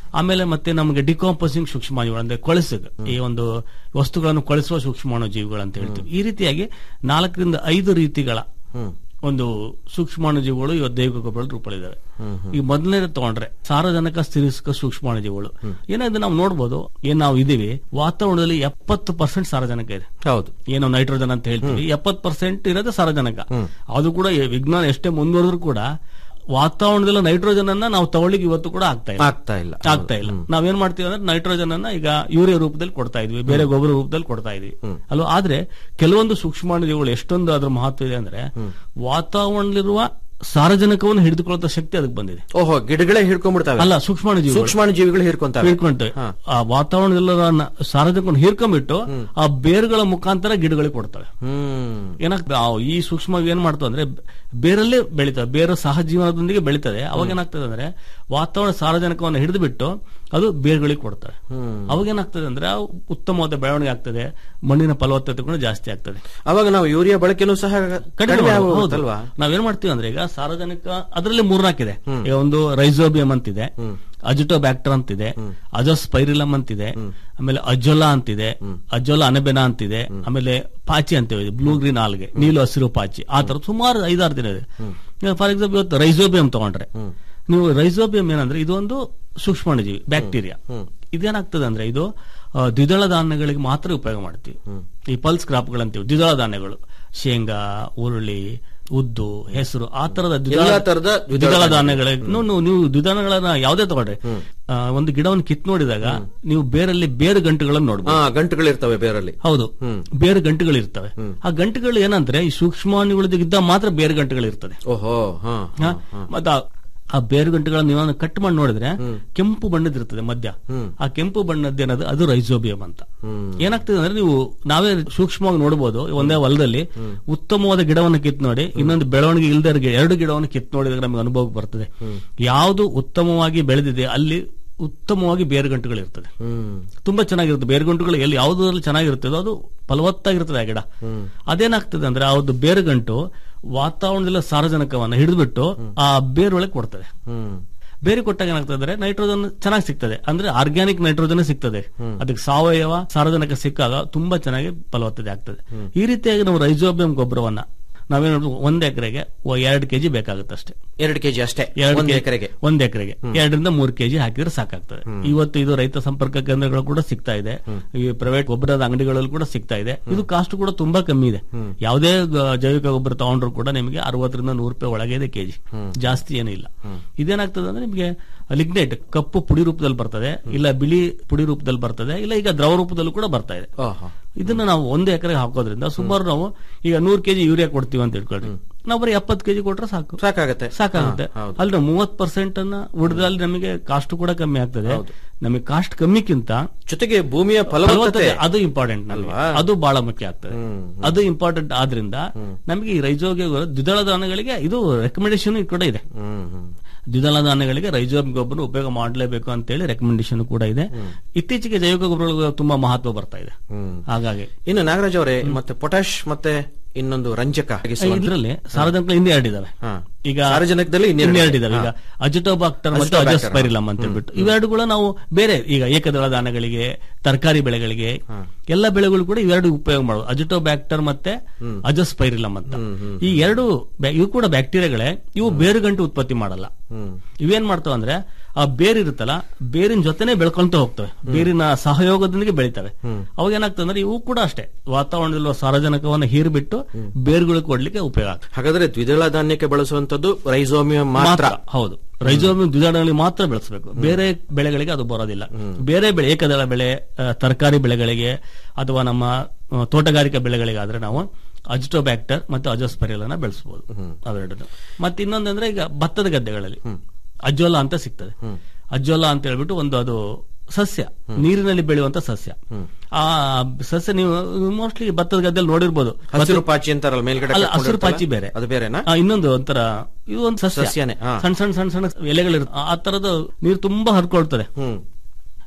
ಆಮೇಲೆ ಮತ್ತೆ ನಮಗೆ ಡಿಕಾಂಪೋಸಿಂಗ್ ಸೂಕ್ಷ್ಮಾಣುಗಳು ಅಂದ್ರೆ ಕೊಳಸು ಈ ಒಂದು ವಸ್ತುಗಳನ್ನು ಕೊಳಿಸುವ ಸೂಕ್ಷ್ಮಾಣು ಜೀವಿಗಳು ಅಂತ ಹೇಳ್ತೀವಿ ಈ ರೀತಿಯಾಗಿ ನಾಲ್ಕರಿಂದ ಐದು ರೀತಿಗಳ ಒಂದು ಸೂಕ್ಷ್ಮಾಣು ಜೀವಿಗಳು ಇವತ್ತು ಜೈವಿಕ ಗೊಬ್ಬರ ರೂಪದಲ್ಲಿದ್ದಾವೆ ಈ ಮೊದಲನೇ ತಗೊಂಡ್ರೆ ಸಾರಜನಕ ಸ್ಥಿರಿಸಕ ಸೂಕ್ಷ್ಮಾಣು ಜೀವಿಗಳು ಏನಾದ್ರೆ ನಾವು ನೋಡ್ಬೋದು ಏನ್ ನಾವು ಇದೀವಿ ವಾತಾವರಣದಲ್ಲಿ ಎಪ್ಪತ್ತು ಪರ್ಸೆಂಟ್ ಸಾರಜನಕ ಇದೆ
ಹೌದು
ಏನು ನೈಟ್ರೋಜನ್ ಅಂತ ಹೇಳ್ತೀವಿ ಎಪ್ಪತ್ ಪರ್ಸೆಂಟ್ ಇರೋದು ಸಾರಜನಕ ಅದು ಕೂಡ ಈ ವಿಜ್ಞಾನ ಎಷ್ಟೇ ಮುಂದುವರೆದ್ರು ಕೂಡ ವಾತಾವರಣದಲ್ಲಿ ನೈಟ್ರೋಜನ್ ಅನ್ನ ನಾವು ತಗೊಳ್ಳಿಕ್ಕೆ ಇವತ್ತು ಕೂಡ ಆಗ್ತಾ ಇಲ್ಲ
ಆಗ್ತಾ ಇಲ್ಲ
ಆಗ್ತಾ ಇಲ್ಲ ನಾವೇನ್ ಮಾಡ್ತೀವಿ ಅಂದ್ರೆ ನೈಟ್ರೋಜನ್ ಅನ್ನ ಈಗ ಯೂರಿಯಾ ರೂಪದಲ್ಲಿ ಕೊಡ್ತಾ ಇದ್ವಿ ಬೇರೆ ಗೊಬ್ಬರ ರೂಪದಲ್ಲಿ ಕೊಡ್ತಾ ಇದ್ವಿ ಅಲ್ವಾ ಆದ್ರೆ ಕೆಲವೊಂದು ಸೂಕ್ಷ್ಮಾಣುಜೀವಿಗಳು ಎಷ್ಟೊಂದು ಅದ್ರ ಮಹತ್ವ ಇದೆ ಅಂದ್ರೆ ವಾತಾವರಣದಲ್ಲಿರುವ ಸಾರಜನಕವನ್ನು ಹಿಡಿದುಕೊಳ್ಳುವ ಶಕ್ತಿ ಅದಕ್ಕೆ ಬಂದಿದೆ
ಓಹೋ ಗಿಡಗಳೇ ಹಿಡ್ಕೊಂಡ್ಬಿಡ್ತಾವೆ
ಅಲ್ಲ ಸೂಕ್ಷ್ಮಾಣು ಜೀವಿ
ಸೂಕ್ಷ್ಮಾಣು ಜೀವಿಗಳು ಹಿಡ್ಕೊಂತಾವೆ
ಹಿಡ್ಕೊಂತ ಆ ವಾತಾವರಣದಲ್ಲ ಸಾರಜನಕವನ್ನು ಹಿಡ್ಕೊಂಡ್ಬಿಟ್ಟು ಆ ಬೇರುಗಳ ಮುಖಾಂತರ ಗಿಡಗಳಿಗೆ ಕೊಡ್ತವೆ
ಹ್ಮ್
ಏನಾಗ್ತದೆ ಆ ಈ ಸೂಕ್ಷ್ಮ ಏನ್ ಮಾಡ್ತದೆ ಅಂದ್ರೆ ಬೇರಲ್ಲೇ ಬೆಳೀತವೆ ಬೇರೆ ಸಹಜೀವನದೊಂದಿಗೆ ಬೆಳೀತದೆ ಅವಾಗ ಏನಾಗ್ತದೆ ಅಂದ್ರೆ ವಾತಾವರಣ ಸಾರಜನಕವನ್ನು ಹಿಡಿದು ಬಿಟ್ಟು ಅದು ಬೇರುಗಳಿಗೆ ಕೊಡ್ತವೆ ಅವಾಗ ಏನಾಗ್ತದೆ ಅಂದ್ರೆ ಆ ಉತ್ತಮವಾದ ಬೆಳವಣಿಗೆ ಆಗ್ತದೆ ಮಣ್ಣಿನ ಫಲವತ್ತತೆ ಕೂಡ ಜಾಸ್ತಿ ಆಗ್ತದೆ
ಅವಾಗ ನಾವು ಯೂರಿಯಾ ಬಳಕೆನೂ ಸಹ
ಕಡಿಮೆ
ಕಡಿಮೆ
ಮಾಡ್ಬೋದು. ಹೌದು.
ಆಗೋಗುತ್ತಲ್ವಾ
ನಾವೇನ್ ಮಾಡ್ತೀವಿ ಅಂದ್ರೆ ಈಗ ಸಾರ್ವಜನಿಕ ಅದರಲ್ಲಿ ಮೂರ್ನಾಕಿದೆ ಈಗ ಒಂದು ರೈಸೋಬಿಯಂ ಅಂತಿದೆ ಅಜಿಟೋಬ್ಯಾಕ್ಟರ್ ಅಂತಿದೆ ಅಜೋಸ್ಪೈರಿಲಮ್ ಅಂತಿದೆ ಆಮೇಲೆ ಅಜೋಲಾ ಅಂತಿದೆ ಅಜೋಲಾ ಅನೆಬೆನಾ ಅಂತಿದೆ ಆಮೇಲೆ ಪಾಚಿ ಅಂತೀವಿ ಬ್ಲೂ ಗ್ರೀನ್ ಆಲ್ಗೆ ನೀಲು ಹಸಿರು ಪಾಚಿ ಆ ತರ ಸುಮಾರು ಐದಾರು ದಿನ ಇದೆ ಫಾರ್ ಎಕ್ಸಾಂಪಲ್ ಇವತ್ತು ರೈಸೋಬಿಯಂ ತಗೊಂಡ್ರೆ ನೀವು ರೈಸೋಬಿಯಂ ಏನಂದ್ರೆ ಇದೊಂದು ಸೂಕ್ಷ್ಮಾಣುಜೀವಿ ಬ್ಯಾಕ್ಟೀರಿಯಾ ಇದೇನಾಗ್ತದೆ ಅಂದ್ರೆ ಇದು ಆ, ದ್ವಿದಳ ಧಾನ್ಯಗಳಿಗೆ ಮಾತ್ರ ಉಪಯೋಗ ಮಾಡ್ತೀವಿ ಈ ಪಲ್ಸ್ ಕ್ರಾಪ್ಗಳಂತೀವಿ ದ್ವಿದಳ ಧಾನ್ಯಗಳು ಶೇಂಗಾ ಉರುಳಿ ಉದ್ದು ಹೆಸರು ಆ ತರದ ದ್ವಿದಳ
ಎಲ್ಲಾ ತರದ ದ್ವಿದಳ
ದ್ವಿದಳ ಧಾನ್ಯಗಳಿಗೆ ನೀವು ನೀವು ದ್ವಿದಳಗಳನ್ನ ಯಾವುದೇ ತಗೊಳ್ರಿ ಆ, ಒಂದು ಗಿಡವನ್ನು ಕಿತ್ ನೋಡಿದಾಗ ನೀವು ಬೇರಲ್ಲಿ ಬೇರು ಗಂಟುಗಳನ್ನು ನೋಡ್ಬೋದು
ಹಾ ಗಂಟುಗಳಿರ್ತವೆ ಬೇರಲ್ಲಿ
ಹೌದು ಬೇರೆ ಗಂಟುಗಳು ಇರ್ತವೆ ಆ ಗಂಟುಗಳು ಏನಂದ್ರೆ ಈ ಸೂಕ್ಷ್ಮಾಣುಗಳಿದ್ದ ಮಾತ್ರ ಬೇರೆ ಗಂಟುಗಳು ಇರ್ತದೆ
ಓಹೋ ಹಾ
ಹ? ಮತ್ತೆ ಆ- ಆ ಬೇರು ಗಂಟುಗಳನ್ನ ನೀವು ಕಟ್ ಮಾಡಿ ನೋಡಿದ್ರೆ ಕೆಂಪು ಬಣ್ಣದ ಇರ್ತದೆ ಮಧ್ಯ ಆ ಕೆಂಪು ಬಣ್ಣದ ಏನದು ಅದು ರೈಸೋಬಿಯಂ ಅಂತ ಏನಾಗ್ತದೆ ಅಂದ್ರೆ ನೀವು ನಾವೇ ಸೂಕ್ಷ್ಮವಾಗಿ ನೋಡಬಹುದು ಒಂದೇ ಹೊಲದಲ್ಲಿ ಉತ್ತಮವಾದ ಗಿಡವನ್ನು ಕಿತ್ ನೋಡಿ ಇನ್ನೊಂದು ಬೆಳವಣಿಗೆ ಇಲ್ಲದ ಎರಡು ಗಿಡವನ್ನು ಕಿತ್ ನೋಡಿದಾಗ ನಮಗೆ ಅನುಭವಕ್ಕೆ ಬರ್ತದೆ ಯಾವುದು ಉತ್ತಮವಾಗಿ ಬೆಳೆದಿದೆ ಅಲ್ಲಿ ಉತ್ತಮವಾಗಿ ಬೇರುಗಂಟುಗಳು ಇರ್ತದೆ
ಹ್ಮ್
ತುಂಬಾ ಚೆನ್ನಾಗಿರುತ್ತೆ ಬೇರುಗಂಟುಗಳು ಎಲ್ಲಿ ಯಾವುದ್ರಲ್ಲಿ ಚೆನ್ನಾಗಿರುತ್ತದೋ ಅದು ಫಲವತ್ತಾಗಿರ್ತದೆ ಆ ಗಿಡ ಅದೇನಾಗ್ತದೆ ಅಂದ್ರೆ ಆ ಒಂದು ಬೇರುಗಂಟು ವಾತಾವರಣದಲ್ಲಿ ಸಾರಜನಕವನ್ನು ಹಿಡಿದ್ಬಿಟ್ಟು ಆ ಬೇರೊಳಗೆ ಕೊಡ್ತದೆ
ಹ್ಮ್
ಬೇರೆ ಕೊಟ್ಟಾಗ ಏನಾಗ್ತದೆ ಅಂದ್ರೆ ನೈಟ್ರೋಜನ್ ಚೆನ್ನಾಗಿ ಸಿಗ್ತದೆ ಅಂದ್ರೆ ಆರ್ಗ್ಯಾನಿಕ್ ನೈಟ್ರೋಜನ್ ಸಿಗ್ತದೆ ಅದಕ್ಕೆ ಸಾವಯವ ಸಾರಜನಕ ಸಿಕ್ಕಾಗ ತುಂಬಾ ಚೆನ್ನಾಗಿ ಫಲವತ್ತತೆ ಆಗ್ತದೆ ಈ ರೀತಿಯಾಗಿ ನಾವು ರೈಸೋಬಿಯಂ ಗೊಬ್ಬರವನ್ನ ನಾವೇನು ಒಂದ್ ಎಕರೆಗೆ ಎರಡು ಕೆಜಿ ಬೇಕಾಗುತ್ತೆ ಅಷ್ಟೇ
ಎರಡು ಕೆಜಿ ಅಷ್ಟೇ
ಎರಡು
ಒಂದ್
ಕೆ-
ಎಕರೆಗೆ
ಒಂದ್ ಎಕರೆಗೆ ಎರಡರಿಂದ ಮೂರು ಕೆಜಿ ಹಾಕಿದ್ರೆ ಸಾಕಾಗ್ತದೆ ಇವತ್ತು ಇದು ರೈತ ಸಂಪರ್ಕ ಕೇಂದ್ರಗಳು ಕೂಡ ಸಿಗ್ತಾ ಇದೆ ಈ ಪ್ರೈವೇಟ್ ಗೊಬ್ಬರದ ಅಂಗಡಿಗಳಲ್ಲಿ ಕೂಡ ಸಿಗ್ತಾ ಇದೆ ಇದು ಕಾಸ್ಟ್ ಕೂಡ ತುಂಬಾ ಕಮ್ಮಿ ಇದೆ ಯಾವುದೇ ಗ- ಜೈವಿಕ ಗೊಬ್ಬರ ತಗೊಂಡ್ರು ಕೂಡ ನಿಮಗೆ ಅರವತ್ತರಿಂದ ನೂರು ರೂಪಾಯಿ ಒಳಗೆ ಇದೆ ಕೆಜಿ ಜಾಸ್ತಿ ಏನೂ ಇಲ್ಲ ಇದೇನಾಗ್ತದೆ ಅಂದ್ರೆ ನಿಮಗೆ ಲಿಗ್ನೇಟ್ ಕಪ್ಪು ಪುಡಿ ರೂಪದಲ್ಲಿ ಬರ್ತದೆ ಇಲ್ಲ ಬಿಳಿ ಪುಡಿ ರೂಪದಲ್ಲಿ ಬರ್ತದೆ ಇಲ್ಲ ಈಗ ದ್ರವ ರೂಪದಲ್ಲೂ ಕೂಡ ಬರ್ತಾ ಇದೆ
ಓಹೋ
ಇದನ್ನ ನಾವು ಒಂದು ಎಕರೆಗೆ ಹಾಕೋದ್ರಿಂದ ಸುಮಾರು ನಾವು ಈಗ ನೂರು ಕೆಜಿ ಯೂರಿಯಾ ಕೊಡ್ತೀವಿ ಅಂತ ಇಟ್ಕೊಳ್ರಿ ನಾವು ಬರೀ ಎಪ್ಪತ್ತು ಕೆಜಿ ಕೊಟ್ರೆ ಸಾಕು
ಸಾಕಾಗತ್ತೆ
ಸಾಕಾಗುತ್ತೆ
ಹಾ, ಹೌದು.
ಅಲ್ಲಿ ಮೂವತ್ ಪರ್ಸೆಂಟ್ ಅನ್ನ ಉಳಿದಲ್ಲಿ ನಮಗೆ ಕಾಸ್ಟ್ ಕೂಡ ಕಮ್ಮಿ ಆಗ್ತದೆ ನಮಗೆ ಕಾಸ್ಟ್ ಕಮ್ಮಿಕ್ಕಿಂತ
ಜೊತೆಗೆ ಭೂಮಿಯ ಫಲವತ್ತತೆ
ಫಲವತ್ತತೆ ಅದು ಇಂಪಾರ್ಟೆಂಟ್ ನಮಗೆ
ಅಲ್ವಾ?
ಅದು ಬಹಳ ಮುಖ್ಯ ಆಗ್ತದೆ
ಹ್ಮ್,
ಅದು ಇಂಪಾರ್ಟೆಂಟ್ ಆದ್ರಿಂದ ನಮಗೆ ಈ ರೈಜೋಗೆ ದ್ವಿದಳ ಧಾನ್ಯಗಳಿಗೆ ಇದು ರೆಕಮೆಂಡೇಶನ್ ಕೂಡ ಇದೆ
ಹ್ಮ್ ಹ್ಮ್
ದ್ವಿದಳ ಧಾನ್ಯಗಳಿಗೆ ರೈಜೋಬ್ ಗೊಬ್ಬರ ಉಪಯೋಗ ಮಾಡಲೇಬೇಕು ಅಂತೇಳಿ ರೆಕಮೆಂಡೇಶನ್ ಕೂಡ ಇದೆ ಇತ್ತೀಚೆಗೆ ಜೈವಿಕ ಗೊಬ್ಬರಗಳಿಗೆ ತುಂಬಾ ಮಹತ್ವ ಬರ್ತಾ ಇದೆ
ಹ್ಮ್
ಹಾಗಾಗಿ
ಇನ್ನು ನಾಗರಾಜ್ ಅವರೇ ಮತ್ತೆ ಪೊಟ್ಯಾಶ್ ಮತ್ತೆ ಇನ್ನೊಂದು ರಂಜಕ ಆಗಿಸುವಂತ-
ಇದರಲ್ಲಿ ಸಾರ್ವಜನಿಕ ಹಿಂದೆ ಎರಡಿದಾವೆ
ಹಾ.
ಈಗ
ಸಾರಜನಕದಲ್ಲಿ ಇನ್ನೆರಡು
ಇನ್ನೆರಡು ಇದಾವೆ ಈಗ ಅಜಿಟೋಬಾಕ್ಟರ್ ಮತ್ತು
ಅಜಿಟೋಬ್ಯಾಕ್ಟರ್,
ಅಜೋಸ್ಪೈರಿಲಮ್ ಅಂತ ಹೇಳ್ಬಿಟ್ಟು ಇವೆರಡುಗಳು ನಾವು ಬೇರೆ ಈಗ ಏಕದಳ ಧಾನ್ಯಗಳಿಗೆ ತರಕಾರಿ ಬೆಳೆಗಳಿಗೆ ಎಲ್ಲ ಬೆಳೆಗಳು ಕೂಡ ಇವೆರಡು ಉಪಯೋಗ ಮಾಡೋದು ಅಜಿಟೋಬ್ಯಾಕ್ಟರ್ ಮತ್ತೆ ಅಜೋಸ್ಪೈರಿಲಮ್ ಅಂತ ಈ ಎರಡು ಬ್ಯಾ- ಇವು ಕೂಡ ಬ್ಯಾಕ್ಟೀರಿಯಾಗಳೇ ಇವು ಬೇರುಗಂಟು ಉತ್ಪತ್ತಿ ಮಾಡಲ್ಲ
ಹ್ಮ್
ಇವೇನ್ ಮಾಡ್ತಾವ ಅಂದ್ರೆ ಆ ಬೇರ್ ಇರುತ್ತಲ್ಲ ಬೇರಿನ ಜೊತೆನೆ ಬೆಳ್ಕೊಂತ ಹೋಗ್ತವೆ ಬೇರಿನ ಸಹಯೋಗದೊಂದಿಗೆ ಬೆಳಿತವೆ ಅವಾಗ ಏನಾಗ್ತದೆ ಅಂದ್ರೆ ಇವು ಕೂಡ ಅಷ್ಟೇ ವಾತಾವರಣದಲ್ಲಿರುವ ಸಾರಜನಕವನ್ನು ಹೀರ್ಬಿಟ್ಟು ಬೇರುಗಳಿಗೆ ಕೊಡ್ಲಿಕ್ಕೆ ಉಪಯೋಗ ಆಗ್ತದೆ
ಹಾಗಾದ್ರೆ ದ್ವಿದಳ ಧಾನ್ಯಕ್ಕೆ ಬಳಸುವಂತದ್ದು ರೈಸೋಮಿಯಂ ಮಾತ್ರ
ಮಾತ್ರ ಹೌದು ರೈಜೋಮಿಯಂ ದ್ವಿದಳಗಳಲ್ಲಿ ಮಾತ್ರ ಬೆಳೆಸಬೇಕು ಬೇರೆ ಬೆಳೆಗಳಿಗೆ ಅದು ಬರೋದಿಲ್ಲ ಬೇರೆ ಬೆಳೆ ಏಕದಳ ಬೆಳೆ ಆ, ತರಕಾರಿ ಬೆಳೆಗಳಿಗೆ ಅಥವಾ ನಮ್ಮ ಆ, ತೋಟಗಾರಿಕಾ ಬೆಳೆಗಳಿಗಾದ್ರೆ ನಾವು ಅಜಿಟೋಬ್ಯಾಕ್ಟರ್ ಮತ್ತು ಅಜೋಸ್ಪೆರಿಯಲ್ ಬೆಳೆಸಬಹುದು ಅವೆರಡನ್ನು ಮತ್ತೆ ಇನ್ನೊಂದಂದ್ರೆ ಈಗ ಭತ್ತದ ಗದ್ದೆಗಳಲ್ಲಿ ಅಜ್ಜೋಲ ಅಂತ ಸಿಗ್ತದೆ ಅಜ್ಜೋಲ ಅಂತ ಹೇಳ್ಬಿಟ್ಟು ಒಂದು ಅದು ಸಸ್ಯ ನೀರಿನಲ್ಲಿ ಬೆಳೆಯುವಂತ ಸಸ್ಯ ಆ ಸಸ್ಯ ನೀವು ಮೋಸ್ಟ್ಲಿ ಭತ್ತದ ಗದ್ದೆಯಲ್ಲಿ ನೋಡಿರ್ಬೋದು
ಹಸಿರು ಪಾಚಿ ಅಂತಾರಲ್ಲ ಮೇಲ್ಗಡೆ
ಅಲ್ಲ ಹಸಿರು
ಕಟ್ಕೊಂಡಿರ್ತಲ್ಲ?
ಪಾಚಿ ಬೇರೆ
ಅದು ಬೇರೆನಾ
ಆ, ಇನ್ನೊಂದು ಒಂಥರ ಇದು ಒಂದು ಸಸ್ಯ
ಸಸ್ಯನೇ, ಹಾ.
ಸಣ್ಣ ಸಣ್ಣ ಸಣ್ಣ ಸಣ್ಣ ಎಲೆಗಳಿರುತ್ತೆ ಆ ತರದ ನೀರು ತುಂಬಾ ಹರ್ಕೊಳ್ತದೆ
ಹ್ಮ್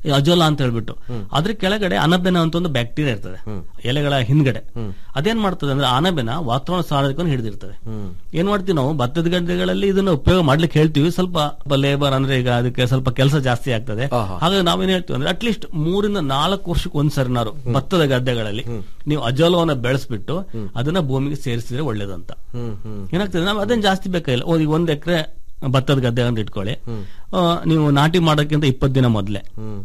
ಈ ಅಜೋಲಾ ಅಂತ ಹೇಳ್ಬಿಟ್ಟು ಅದ್ರ ಕೆಳಗಡೆ ಅನಬೆನ ಅಂತ ಒಂದು ಬ್ಯಾಕ್ಟೀರಿಯಾ ಇರ್ತದೆ ಎಲೆಗಳ ಹಿಂದ್ಗಡೆ ಅದೇನ್ ಮಾಡ್ತದೆ ಅಂದ್ರೆ ಅನಬೆನ ವಾತಾವರಣ ಸಾರಕವನ್ನು ಹಿಡಿದಿರ್ತದೆ ಏನ್ ಮಾಡ್ತೀವಿ ನಾವು ಭತ್ತದ ಗದ್ದೆಗಳಲ್ಲಿ ಇದನ್ನ ಉಪಯೋಗ ಮಾಡ್ಲಿಕ್ಕೆ ಹೇಳ್ತೀವಿ ಸ್ವಲ್ಪ ಲೇಬರ್ ಅಂದ್ರೆ ಈಗ ಅದಕ್ಕೆ ಸ್ವಲ್ಪ ಕೆಲಸ ಜಾಸ್ತಿ ಆಗ್ತದೆ
ಆಹಾ.
ಹಾಗಾಗಿ ನಾವೇನ್ ಹೇಳ್ತೀವಿ ಅಂದ್ರೆ ಅಟ್ಲೀಸ್ಟ್ ಮೂರಿಂದ ನಾಲ್ಕು ವರ್ಷಕ್ಕೆ ಒಂದ್ಸರಿನಾರು ಭತ್ತದ ಗದ್ದೆಗಳಲ್ಲಿ ನೀವು ಅಜೋಲವನ್ನ ಬೆಳೆಸ್ಬಿಟ್ಟು ಅದನ್ನ ಭೂಮಿಗೆ ಸೇರಿಸಿದ್ರೆ ಒಳ್ಳೇದಂತ
ಹ್ಮ್ ಹ್ಮ್
ಏನಾಗ್ತದೆ ನಾವು ಅದನ್ನ ಜಾಸ್ತಿ ಬೇಕಾಗಿಲ್ಲ ಓ, ಈಗ ಒಂದ್ ಎಕರೆ ಭತ್ತದ ಗದ್ದೆ ಅಂತ ಇಟ್ಕೊಳ್ಳಿ ಆ, ನೀವು ನಾಟಿ ಮಾಡೋಕ್ಕಿಂತ ಇಪ್ಪತ್ತು ದಿನ ಮೊದಲೇ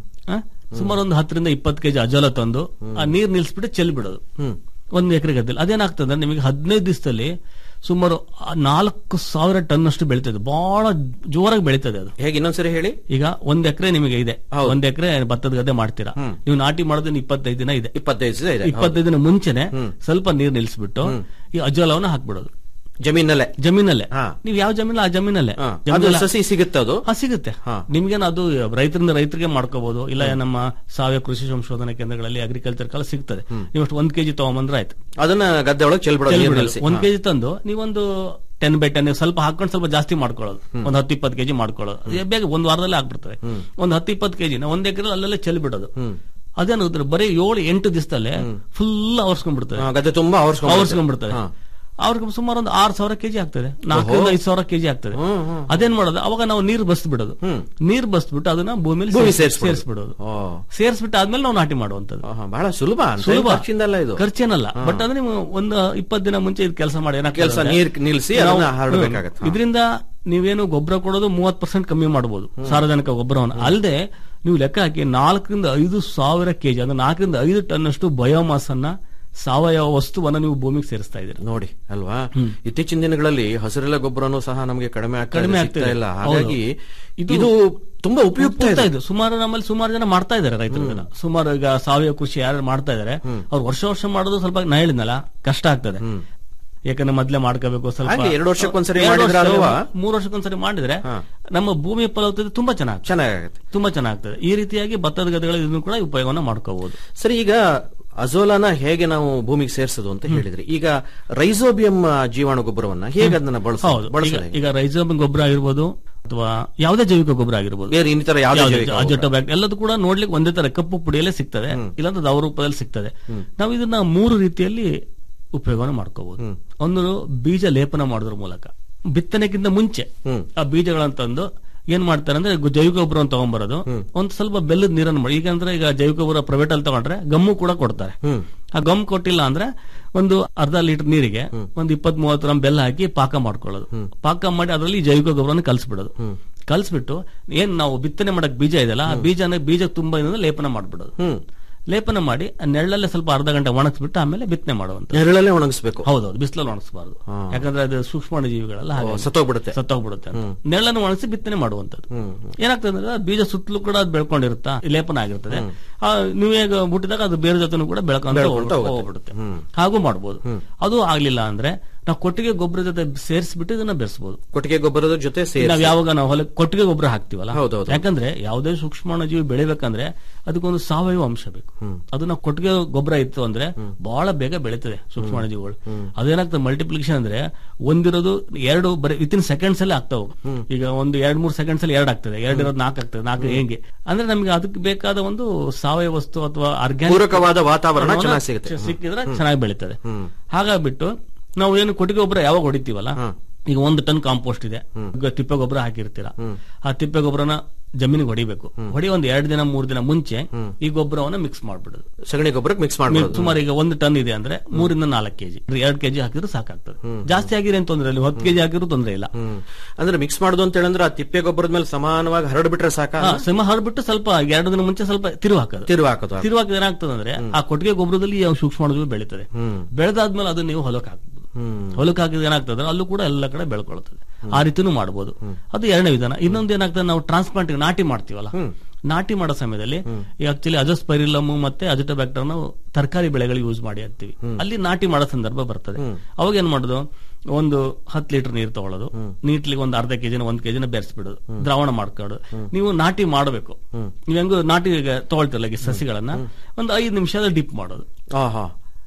ಸುಮಾರು ಒಂದು ಹತ್ತರಿಂದ ಇಪ್ಪತ್ತು ಕೆಜಿ ಅಜೋಲ ತಂದು ಆ ನೀರ್ ನಿಲ್ಸ್ಬಿಟ್ಟು ಚೆಲ್ ಬಿಡೋದು ಒಂದ್ ಎಕರೆ ಗದ್ದೆಲಿ ಅದೇನಾಗ್ತದೆ ಅಂದ್ರೆ ನಿಮಗೆ ಹದಿನೈದು ದಿವಸದಲ್ಲಿ ಸುಮಾರು ಆ ನಾಲ್ಕು ಸಾವಿರ ಟನ್ ಅಷ್ಟು ಬೆಳೀತದೆ ಬಹಳ ಜೋರಾಗಿ ಬೆಳೀತದೆ ಅದು
ಹೇಗೆ ಇನ್ನೊಂದ್ಸರಿ ಹೇಳಿ
ಈಗ ಒಂದ್ ಎಕರೆ ನಿಮಗೆ ಇದೆ
ಹೌದು.
ಒಂದ್ ಎಕರೆ ಭತ್ತದ ಗದ್ದೆ ಮಾಡ್ತೀರಾ ನೀವು ನಾಟಿ ಮಾಡೋದನ್ನ ಇಪ್ಪತ್ತೈದು ದಿನ ಇದೆ
ಇಪ್ಪತ್ತೈದು ದಿವಸ ಇದೆ ಹೌದು.
ಇಪ್ಪತ್ತೈದು ದಿನ ಮುಂಚೆನೆ ಸ್ವಲ್ಪ ನೀರ್ ನಿಲ್ಲಿಸ್ಬಿಟ್ಟು ಈ ಅಜೋಲವನ್ನ ಹಾಕ್ಬಿಡೋದು
ಜಮೀನಲ್ಲೇ
ಜಮೀನಲ್ಲೇ
ಹಾ.
ನೀವು ಯಾವ ಜಮೀನಲ್ಲ ಆ ಜಮೀನಲ್ಲೇ
ಹಾ. ಅದು
ಜಮೀನಲ್ಲ-
ಸಸಿ ಸಿಗುತ್ತೆ ಅದು
ಹಾ ಸಿಗುತ್ತೆ
ಹಾ.
ನಿಮ್ಗೇನು ಅದು ರೈತರಿಂದ ರೈತರಿಗೆ ಮಾಡ್ಕೋಬಹುದು ಇಲ್ಲ ನಮ್ಮ ಸಾವಯವ ಕೃಷಿ ಸಂಶೋಧನಾ ಕೇಂದ್ರಗಳಲ್ಲಿ ಅಗ್ರಿಕಲ್ಚರ್ ಕಾಲ ಸಿಗ್ತದೆ ನೀವು ಅಷ್ಟು ಒಂದ್ ಕೆಜಿ ತಗೊಂಬಂದ್ರೆ ಆಯ್ತು
ಅದನ್ನ ಗದ್ದೆ ಒಳಗೆ ಚೆಲ್ಬಿಡೋದು ನೀರ್
ಚೆಲ್ಬಿಡೋದು.
ನಿಲ್ಸಿ.
ಒಂದ್
ಹಾ.
ಕೆಜಿ ತಂದು ನೀವೊಂದು ಟೆನ್ ಬೈ ಟೆನ್ ಸ್ವಲ್ಪ ಹಾಕೊಂಡು ಸ್ವಲ್ಪ ಜಾಸ್ತಿ ಮಾಡ್ಕೊಳ್ಳೋದು ಒಂದ್ ಹತ್ತು ಇಪ್ಪತ್ತು ಕೆಜಿ ಮಾಡ್ಕೊಳ್ಳೋದು ಅದು ಬೇಗ ಒಂದ್ ವಾರದಲ್ಲಿ ಆಗ್ಬಿಡ್ತದೆ ಒಂದ್ ಹತ್ತು ಇಪ್ಪತ್ತು ಕೆಜಿನ ಒಂದ್ ಎಕರೆ ಅಲ್ಲಲ್ಲೇ ಚೆಲ್ ಬಿಡೋದು ಅದೇನಾಗುತ್ತೆ ಬರೀ ಏಳು ಎಂಟು ದಿವಸದಲ್ಲೇ ಫುಲ್ ಅವರ್ಸ್ಕೊಂಡ್ಬಿಡ್ತದೆ
ಹಾ, ಗದ್ದೆ ತುಂಬಾ
ಅವರ್ಸ್ಕೊಂಡ್ಬಿಡ್ತದೆ
ಹಾ.
ಅವ್ರಿಗೆ ಸುಮಾರು ಒಂದು ಆರ್ ಸಾವಿರ ಕೆಜಿ ಆಗ್ತದೆ ನಾಲ್ಕರಿಂದ ಐದು ಸಾವಿರ ಕೆಜಿ ಆಗ್ತದೆ ಅದೇನ್ ಮಾಡೋದು ಅವಾಗ ನಾವು ನೀರು ಬಸ್ ಬಿಡೋದು ನೀರ್ ಬಸ್ಬಿಟ್ಟು ಅದನ್ನ ಭೂಮಿಲಿ
ಭೂಮಿ
ಸೇರ್ಸ್-
ಸೇರ್ಸ್ಬಿಡೋದು.
ಸೇರ್ಸ್ಬಿಡೋದು
ಓ.
ಸೇರಿಸ್ಬಿಟ್ಟು ಆದ್ಮೇಲೆ ನಾವು ನಾಟಿ ಮಾಡುವಂತದ್ದು
ಆಹಾ, ಬಹಳ ಸುಲಭ ಅಂತ
ಸುಲಭ
ಖರ್ಚಿಂದಲ್ಲ ಇದು
ಖರ್ಚೇನಲ್ಲ ಬಟ್ ಅಂದ್ರೆ ನೀವು ಒಂದು ಇಪ್ಪತ್ತು ದಿನ ಮುಂಚೆ ಇದು ಕೆಲಸ ಮಾಡಿ ಏನಾಗ್ತದೆ
ಕೆಲ್ಸ
ಅಂದ್ರೆ
ನೀರ್ ನಿಲ್ಸಿ
ನಾವು-
ಅದನ್ನ ಹರಡ್ಬೇಕಾಗತ್ತೆ. ಹಾ.
ಇದರಿಂದ ನೀವೇನು ಗೊಬ್ಬರ ಕೊಡೋದು ಮೂವತ್ ಪರ್ಸೆಂಟ್ ಕಮ್ಮಿ ಮಾಡಬಹುದು ಸಾರ್ವಜನಿಕ ಗೊಬ್ಬರವನ್ನು ಅಲ್ಲದೆ ನೀವು ಲೆಕ್ಕ ಹಾಕಿ ನಾಲ್ಕರಿಂದ ಐದು ಸಾವಿರ ಕೆಜಿ ಅಂದ್ರೆ ನಾಲ್ಕರಿಂದ ಐದು ಟನ್ ಅಷ್ಟು ಬಯೋಮಾಸ್ ಅನ್ನ ಸಾವಯವ ವಸ್ತುವನ್ನ ನೀವು ಭೂಮಿಗೆ ಸೇರಿಸ್ತಾ ಇದ್ದೀರಿ
ನೋಡಿ ಅಲ್ವಾ ಇತ್ತೀಚಿನ ದಿನಗಳಲ್ಲಿ ಹಸಿರೆಲೆ ಗೊಬ್ಬರನೂ ಸಹ ನಮಗೆ ಕಡಿಮೆ ಆಗ್ತಾ
ಕಡಿಮೆ
ಇದೆ,
ಆಗ್ತಾ
ಸಿಗ್ತಾ
ಇದೆ.
ಇಲ್ಲ
ಹೌದು.
ಹಾಗಾಗಿ
ಇದು-
ಇದು ತುಂಬಾ ಉಪಯುಕ್ತ
ಉಪಯುಕ್ತ
ಇದೆ
ಇದು ಸುಮಾರು ನಮ್ಮಲ್ಲಿ ಸುಮಾರು ಜನ ಮಾಡ್ತಾ ಇದ್ದಾರೆ ರೈತರು ಇದನ್ನ. ಸುಮಾರು ಈಗ ಸಾವಯವ ಕೃಷಿ ಯಾರು ಮಾಡ್ತಾ ಇದ್ದಾರೆ ಅವ್ರು ವರ್ಷ ವರ್ಷ ಮಾಡೋದು ಸ್ವಲ್ಪ ನಾ ಹೇಳಿದ್ನಲ್ಲ ಕಷ್ಟ ಆಗ್ತದೆ ಯಾಕಂದ್ರೆ ಮೊದ್ಲೇ ಮಾಡ್ಕೋಬೇಕು ಸ್ವಲ್ಪ
ಹಾಗೆ ಎರಡು ವರ್ಷಕ್ಕೊಂದ್ಸರಿ
ಎರಡು
ಮಾಡಿದ್ರೆ
ವರ್ಷ,
ಅಲ್ವಾ?
ಮೂರು ವರ್ಷಕ್ಕೊಂದ್ಸರಿ ಮಾಡಿದ್ರೆ
ಹಾ.
ನಮ್ಮ ಭೂಮಿಯ ಫಲವತ್ತತೆ ತುಂಬಾ ಚೆನ್ನಾಗಿ
ಚೆನ್ನಾಗಾಗತ್ತೆ
ತುಂಬಾ ಚೆನ್ನಾಗ್ತದೆ ಈ ರೀತಿಯಾಗಿ ಭತ್ತದ ಗದ್ದೆಗಳಲ್ಲಿ ಇದನ್ನು ಕೂಡ ಉಪಯೋಗವನ್ನ ಮಾಡ್ಕೋಬಹುದು
ಸರಿ ಈಗ ಅಜೋಲಾನ ಹೇಗೆ ನಾವು ಭೂಮಿಗೆ ಸೇರಿಸೋದು ಅಂತ ಹೇಳಿದ್ರಿ ಈಗ ರೈಸೋಬಿಯಂ ಜೀವಾಣು ಗೊಬ್ಬರವನ್ನ ಹೇಗೆ ಅದನ್ನ ಬಳಸೋದು
ಹೌದು ಈಗ-
ಬಳಸೋದು ಹೇಗೆ?
ಈಗ ರೈಸೋಬಿನ್ ಗೊಬ್ಬರ ಆಗಿರ್ಬೋದು ಅಥವಾ ಯಾವುದೇ ಜೈವಿಕ ಗೊಬ್ಬರ ಆಗಿರ್ಬೋದು
ಬೇರೆ ಇನ್ನಿತರ ಯಾವುದೇ
ಯಾವ್ದು
ಜೈವಿಕ
ಅಜೋಟೋ
ಗೊಬ್ಬರ?
ಬ್ಯಾಕ್ಟೀರಿಯಾ ಎಲ್ಲದೂ ಕೂಡ ನೋಡ್ಲಿಕ್ಕೆ ಒಂದೇ ತರ ಕಪ್ಪು ಪುಡಿಯಲ್ಲೇ ಸಿಗ್ತದೆ ಇಲ್ಲಾಂದ್ರೆ ದವ ರೂಪದಲ್ಲಿ ಸಿಗ್ತದೆ ನಾವು ಇದನ್ನ ಮೂರು ರೀತಿಯಲ್ಲಿ ಉಪಯೋಗವನ್ನು ಮಾಡ್ಕೋಬಹುದು ಒಂದು ಬೀಜ ಲೇಪನ ಮಾಡೋದ್ರ ಮೂಲಕ ಬಿತ್ತನೆಗಿಂತ ಮುಂಚೆ
ಹ್ಮ್.
ಆ ಬೀಜಗಳನ್ನ ತಂದು ಏನ್ ಮಾಡ್ತಾರೆ ಅಂದ್ರೆ ಗು- ಜೈವಿಕ ಗೊಬ್ಬರವನ್ನು ತಗೊಂಡ್ಬರೋದು ಒಂದ್ ಸ್ವಲ್ಪ ಬೆಲ್ಲದ ನೀರನ್ನು ಮಾಡಿ ಈಗ ಅಂದ್ರೆ ಈಗ ಜೈವಿಕ ಗೊಬ್ಬರ ಪ್ರೈವೇಟ್ ಅಲ್ಲಿ ತಗೊಂಡ್ರೆ ಗಮ್ಮು ಕೂಡ ಕೊಡ್ತಾರೆ
ಹ್ಮ್.
ಆ ಗಮ್ ಕೊಟ್ಟಿಲ್ಲ ಅಂದ್ರೆ ಒಂದು ಅರ್ಧ ಲೀಟರ್ ನೀರಿಗೆ ಒಂದು ಇಪ್ಪತ್ ಮೂವತ್ತು ಗ್ರಾಮ್ ಬೆಲ್ಲ ಹಾಕಿ ಪಾಕ ಮಾಡ್ಕೊಳ್ಳೋದು ಪಾಕ ಮಾಡಿ ಅದರಲ್ಲಿ ಜೈವಿಕ ಗೊಬ್ಬರನ ಕಲಿಸ್ಬಿಡೋದು ಕಲಿಸ್ಬಿಟ್ಟು ಏನ್ ನಾವು ಬಿತ್ತನೆ ಮಾಡಕ್ ಬೀಜ ಇದೆಯಲ್ಲ ಆ ಬೀಜನ ಬೀಜ ತುಂಬಾ ಏನಂದ್ರೆ ಲೇಪನ ಮಾಡ್ಬಿಡೋದು
ಹ್ಮ್
ಲೇಪನ ಮಾಡಿ ಆ ನೆರಳಲ್ಲೇ ಸ್ವಲ್ಪ ಅರ್ಧ ಗಂಟೆ ಒಣಗಿಸ್ಬಿಟ್ಟು ಆಮೇಲೆ ಬಿತ್ತನೆ ಮಾಡುವಂತ
ನೆರಳಲ್ಲೇ ಒಣಗಿಸ್ಬೇಕು
ಹೌದೌದು ಬಿಸಿಲಲ್ಲಿ ಒಣಗಿಸಬಾರ್ದು ಯಾಕಂದ್ರೆ ಅದು ಸೂಕ್ಷ್ಮ ಜೀವಿಗಳೆಲ್ಲ ಹಾಗೆ
ಸತ್ತೋಗ್ಬಿಡುತ್ತೆ
ಸತ್ತೋಗ್ಬಿಡುತ್ತೆ ಅಂತ. ನೆರಳನ್ನು ಒಣಗಿಸಿ ಬಿತ್ತನೆ ಮಾಡುವಂತದ್ದು ಏನಾಗ್ತದೆ ಅಂದ್ರೆ ಆ ಬೀಜ ಸುತ್ತಲೂ ಕೂಡ ಅದು ಬೆಳ್ಕೊಂಡಿರುತ್ತಾ ಲೇಪನ ಆಗಿರ್ತದೆ ಆ, ನೀವು ಈಗ ಮುಟ್ಟಿದಾಗ ಅದು ಬೇರೆ ಜೊತೆನೂ ಕೂಡ ಬೆಳ್ಕೊಂತ
ಬೆಳ್ಕೊಂತ ಹೋಗುತ್ತೆ.
ಹೋಗ್ಬಿಡುತ್ತೆ ಹಾಗೂ ಮಾಡ್ಬೋದು ಅದು ಆಗ್ಲಿಲ್ಲ ಅಂದ್ರೆ ನಾವು ಕೊಟ್ಟಿಗೆ ಗೊಬ್ಬರ ಜೊತೆ ಸೇರಿಸ್ಬಿಟ್ಟು ಇದನ್ನ ಬೆರೆಸಬಹುದು
ಕೊಟ್ಟಿಗೆ ಗೊಬ್ಬರದ ಜೊತೆ ಸೇರಿ
ನಾವ್ ಯಾವಾಗ ನಾವು ಹೊಲಕ್ಕೆ ಕೊಟ್ಟಿಗೆ ಗೊಬ್ಬರ ಹಾಕ್ತಿವಲ್ಲ
ಹೌದೌದು.
ಯಾಕಂದ್ರೆ ಯಾವುದೇ ಸೂಕ್ಷ್ಮಾಣುಜೀವಿ ಬೆಳಿಬೇಕಂದ್ರೆ ಅದಕ್ಕೊಂದು ಸಾವಯವ ಅಂಶ ಬೇಕು ಅದು ನಾವು ಕೊಟ್ಟಿಗೆ ಗೊಬ್ಬರ ಇತ್ತು ಅಂದ್ರೆ ಬಹಳ ಬೇಗ ಬೆಳೀತದೆ ಸೂಕ್ಷ್ಮಾಣುಜೀವಿಗಳು ಅದೇನಾಗ್ತದೆ ಮಲ್ಟಿಪ್ಲಿಕೇಶನ್ ಅಂದ್ರೆ ಒಂದಿರೋದು ಎರಡು ಬರೀ ವಿತಿನ್ ಸೆಕೆಂಡ್ಸ್ ಅಲ್ಲಿ ಆಗ್ತಾವ ಈಗ ಒಂದು ಎರಡ್ ಮೂರು ಸೆಕೆಂಡ್ಸ್ ಅಲ್ಲಿ ಎರಡು ಆಗ್ತದೆ ಎರಡು ಇರೋದು ನಾಲ್ಕು ಆಗ್ತದೆ ನಾಲ್ಕು ಹೆಂಗೆ ಅಂದ್ರೆ ನಮಗೆ ಅದಕ್ಕೆ ಬೇಕಾದ ಒಂದು ಸಾವಯವ ವಸ್ತು ಅಥವಾ ಆರ್ಗ್ಯಾನಿಕ್
ಪೂರಕವಾದ ವಾತಾವರಣ ಚೆನ್ನಾಗಿ ಸಿಗುತ್ತೆ
ಸಿಕ್ಕಿದ್ರೆ ಚೆನ್ನಾಗಿ ಬೆಳೀತದೆ ಹಾಗಾಗ್ಬಿಟ್ಟು ನಾವು ಏನು ಕೊಟ್ಟಿಗೆ ಗೊಬ್ಬರ ಯಾವಾಗ ಹೊಡಿತೀವಲ್ಲ ಈಗ ಒಂದು ಟನ್ ಕಾಂಪೋಸ್ಟ್ ಇದೆ ಈಗ ತಿಪ್ಪೆ ಗೊಬ್ಬರ ಹಾಕಿರ್ತೀರಾ ಆ ತಿಪ್ಪೆ ಗೊಬ್ಬರನ ಜಮೀನಿಗೆ ಹೊಡಿಬೇಕು ಹೊಡಿ ಒಂದ್ ಎರಡು ದಿನ ಮೂರ್ ದಿನ ಮುಂಚೆ ಈ ಗೊಬ್ಬರವನ್ನ ಮಿಕ್ಸ್ ಮಾಡ್ಬಿಡುದು
ಸಗಣಿ ಗೊಬ್ಬರಕ್ಕೆ ಮಿಕ್ಸ್ ಮಾಡ್ಬೋದು
ಸುಮಾರು ಈಗ ಒಂದು ಟನ್ ಇದೆ ಅಂದ್ರೆ ಮೂರಿಂದ ನಾಲ್ಕು ಕೆಜಿ ಎರಡ್ ಕೆಜಿ ಹಾಕಿದ್ರೆ ಸಾಕಾಗ್ತದೆ ಜಾಸ್ತಿ ಆಗಿರೋ ಏನ್ ತೊಂದ್ರೆ ಇಲ್ಲ ಹತ್ತು ಕೆಜಿ ಹಾಕಿದ್ರು ತೊಂದ್ರೆ ಇಲ್ಲ
ಹ್ಮ್ ಅಂದ್ರೆ ಮಿಕ್ಸ್ ಮಾಡುದು ಅಂತ ಹೇಳಿದ್ರೆ ಆ ತಿಪ್ಪೆ ಗೊಬ್ಬರದ ಮೇಲೆ ಸಮಾನವಾಗಿ ಹರಡ್ಬಿಟ್ರೆ ಸಾಕ
ಹಾ, ಸಿಂಹ ಹರಡ್ಬಿಟ್ಟು ಸ್ವಲ್ಪ ಎರಡು ದಿನ ಮುಂಚೆ ಸ್ವಲ್ಪ ತಿರುವು ಹಾಕೋದು
ತಿರುವು ಹಾಕೋದು
ತಿರುವು ಹಾಕಿದ್ರೆ ಏನಾಗ್ತದೆ ಅಂದ್ರೆ ಆ ಕೊಟ್ಟಿಗೆ ಗೊಬ್ಬರದಲ್ಲಿ ಯಾವ ಸೂಕ್ಷ್ಮಾಣುಜೀವಿ ಬೆಳೀತದೆ ಬೆಳೆದಾದ್ಮೇಲೆ ಅದನ್ನ ನೀವು ಹೊಲಕ್ಕೆ ಹಾಕ್ಬೋದು ಹೊಲಕ್ಕೆ ಹಾಕಿದ್ರೆ ಏನಾಗ್ತದೆ ಅಂದ್ರೆ ಅಲ್ಲೂ ಕೂಡ ಎಲ್ಲ ಕಡೆ ಬೆಳ್ಕೊಳ್ತದೆ ಆ ರೀತಿನೂ ಮಾಡಬಹುದು ಅದು ಎರಡನೇ ವಿಧಾನ ಇನ್ನೊಂದು ಏನಾಗ್ತದೆ ನಾವು ಟ್ರಾನ್ಸ್ಪ್ಲಾಂಟ್ ನಾಟಿ ಮಾಡ್ತೀವಲ್ಲ ನಾಟಿ ಮಾಡೋ ಸಮಯದಲ್ಲಿ ಈ ಆಕ್ಚುಲಿ ಅಜಸ್ಪೈರಿಲಮ್ ಮತ್ತೆ ಅಜಿಟೋಬ್ಯಾಕ್ಟರ್ ನಾವು ತರಕಾರಿ ಬೆಳೆಗಳಿಗೆ ಯೂಸ್ ಮಾಡಿ ಹಾಕ್ತಿವಿ ಅಲ್ಲಿ ನಾಟಿ ಮಾಡೋ ಸಂದರ್ಭ ಬರ್ತದೆ ಅವಾಗ ಏನ್ ಮಾಡೋದು ಒಂದು ಹತ್ತು ಲೀಟರ್ ನೀರು ತಗೊಳ್ಳೋದು ನೀಟ್ಲಿಗೆ ಒಂದು ಅರ್ಧ ಕೆಜಿನ ಒಂದ್ ಕೆಜಿನ ಬೆರೆಸ್ಬಿಡೋದು ದ್ರಾವಣ ಮಾಡ್ಕೊಂಡು ನೀವು ನಾಟಿ ಮಾಡಬೇಕು ನೀವು ಹೆಂಗು ನಾಟಿ ತಗೊಳ್ತಿರಲ್ಲ ಈ ಸಸಿಗಳನ್ನ ಒಂದು ಐದು ನಿಮಿಷದ ಡಿಪ್ ಮಾಡೋದು
ಆಹಾ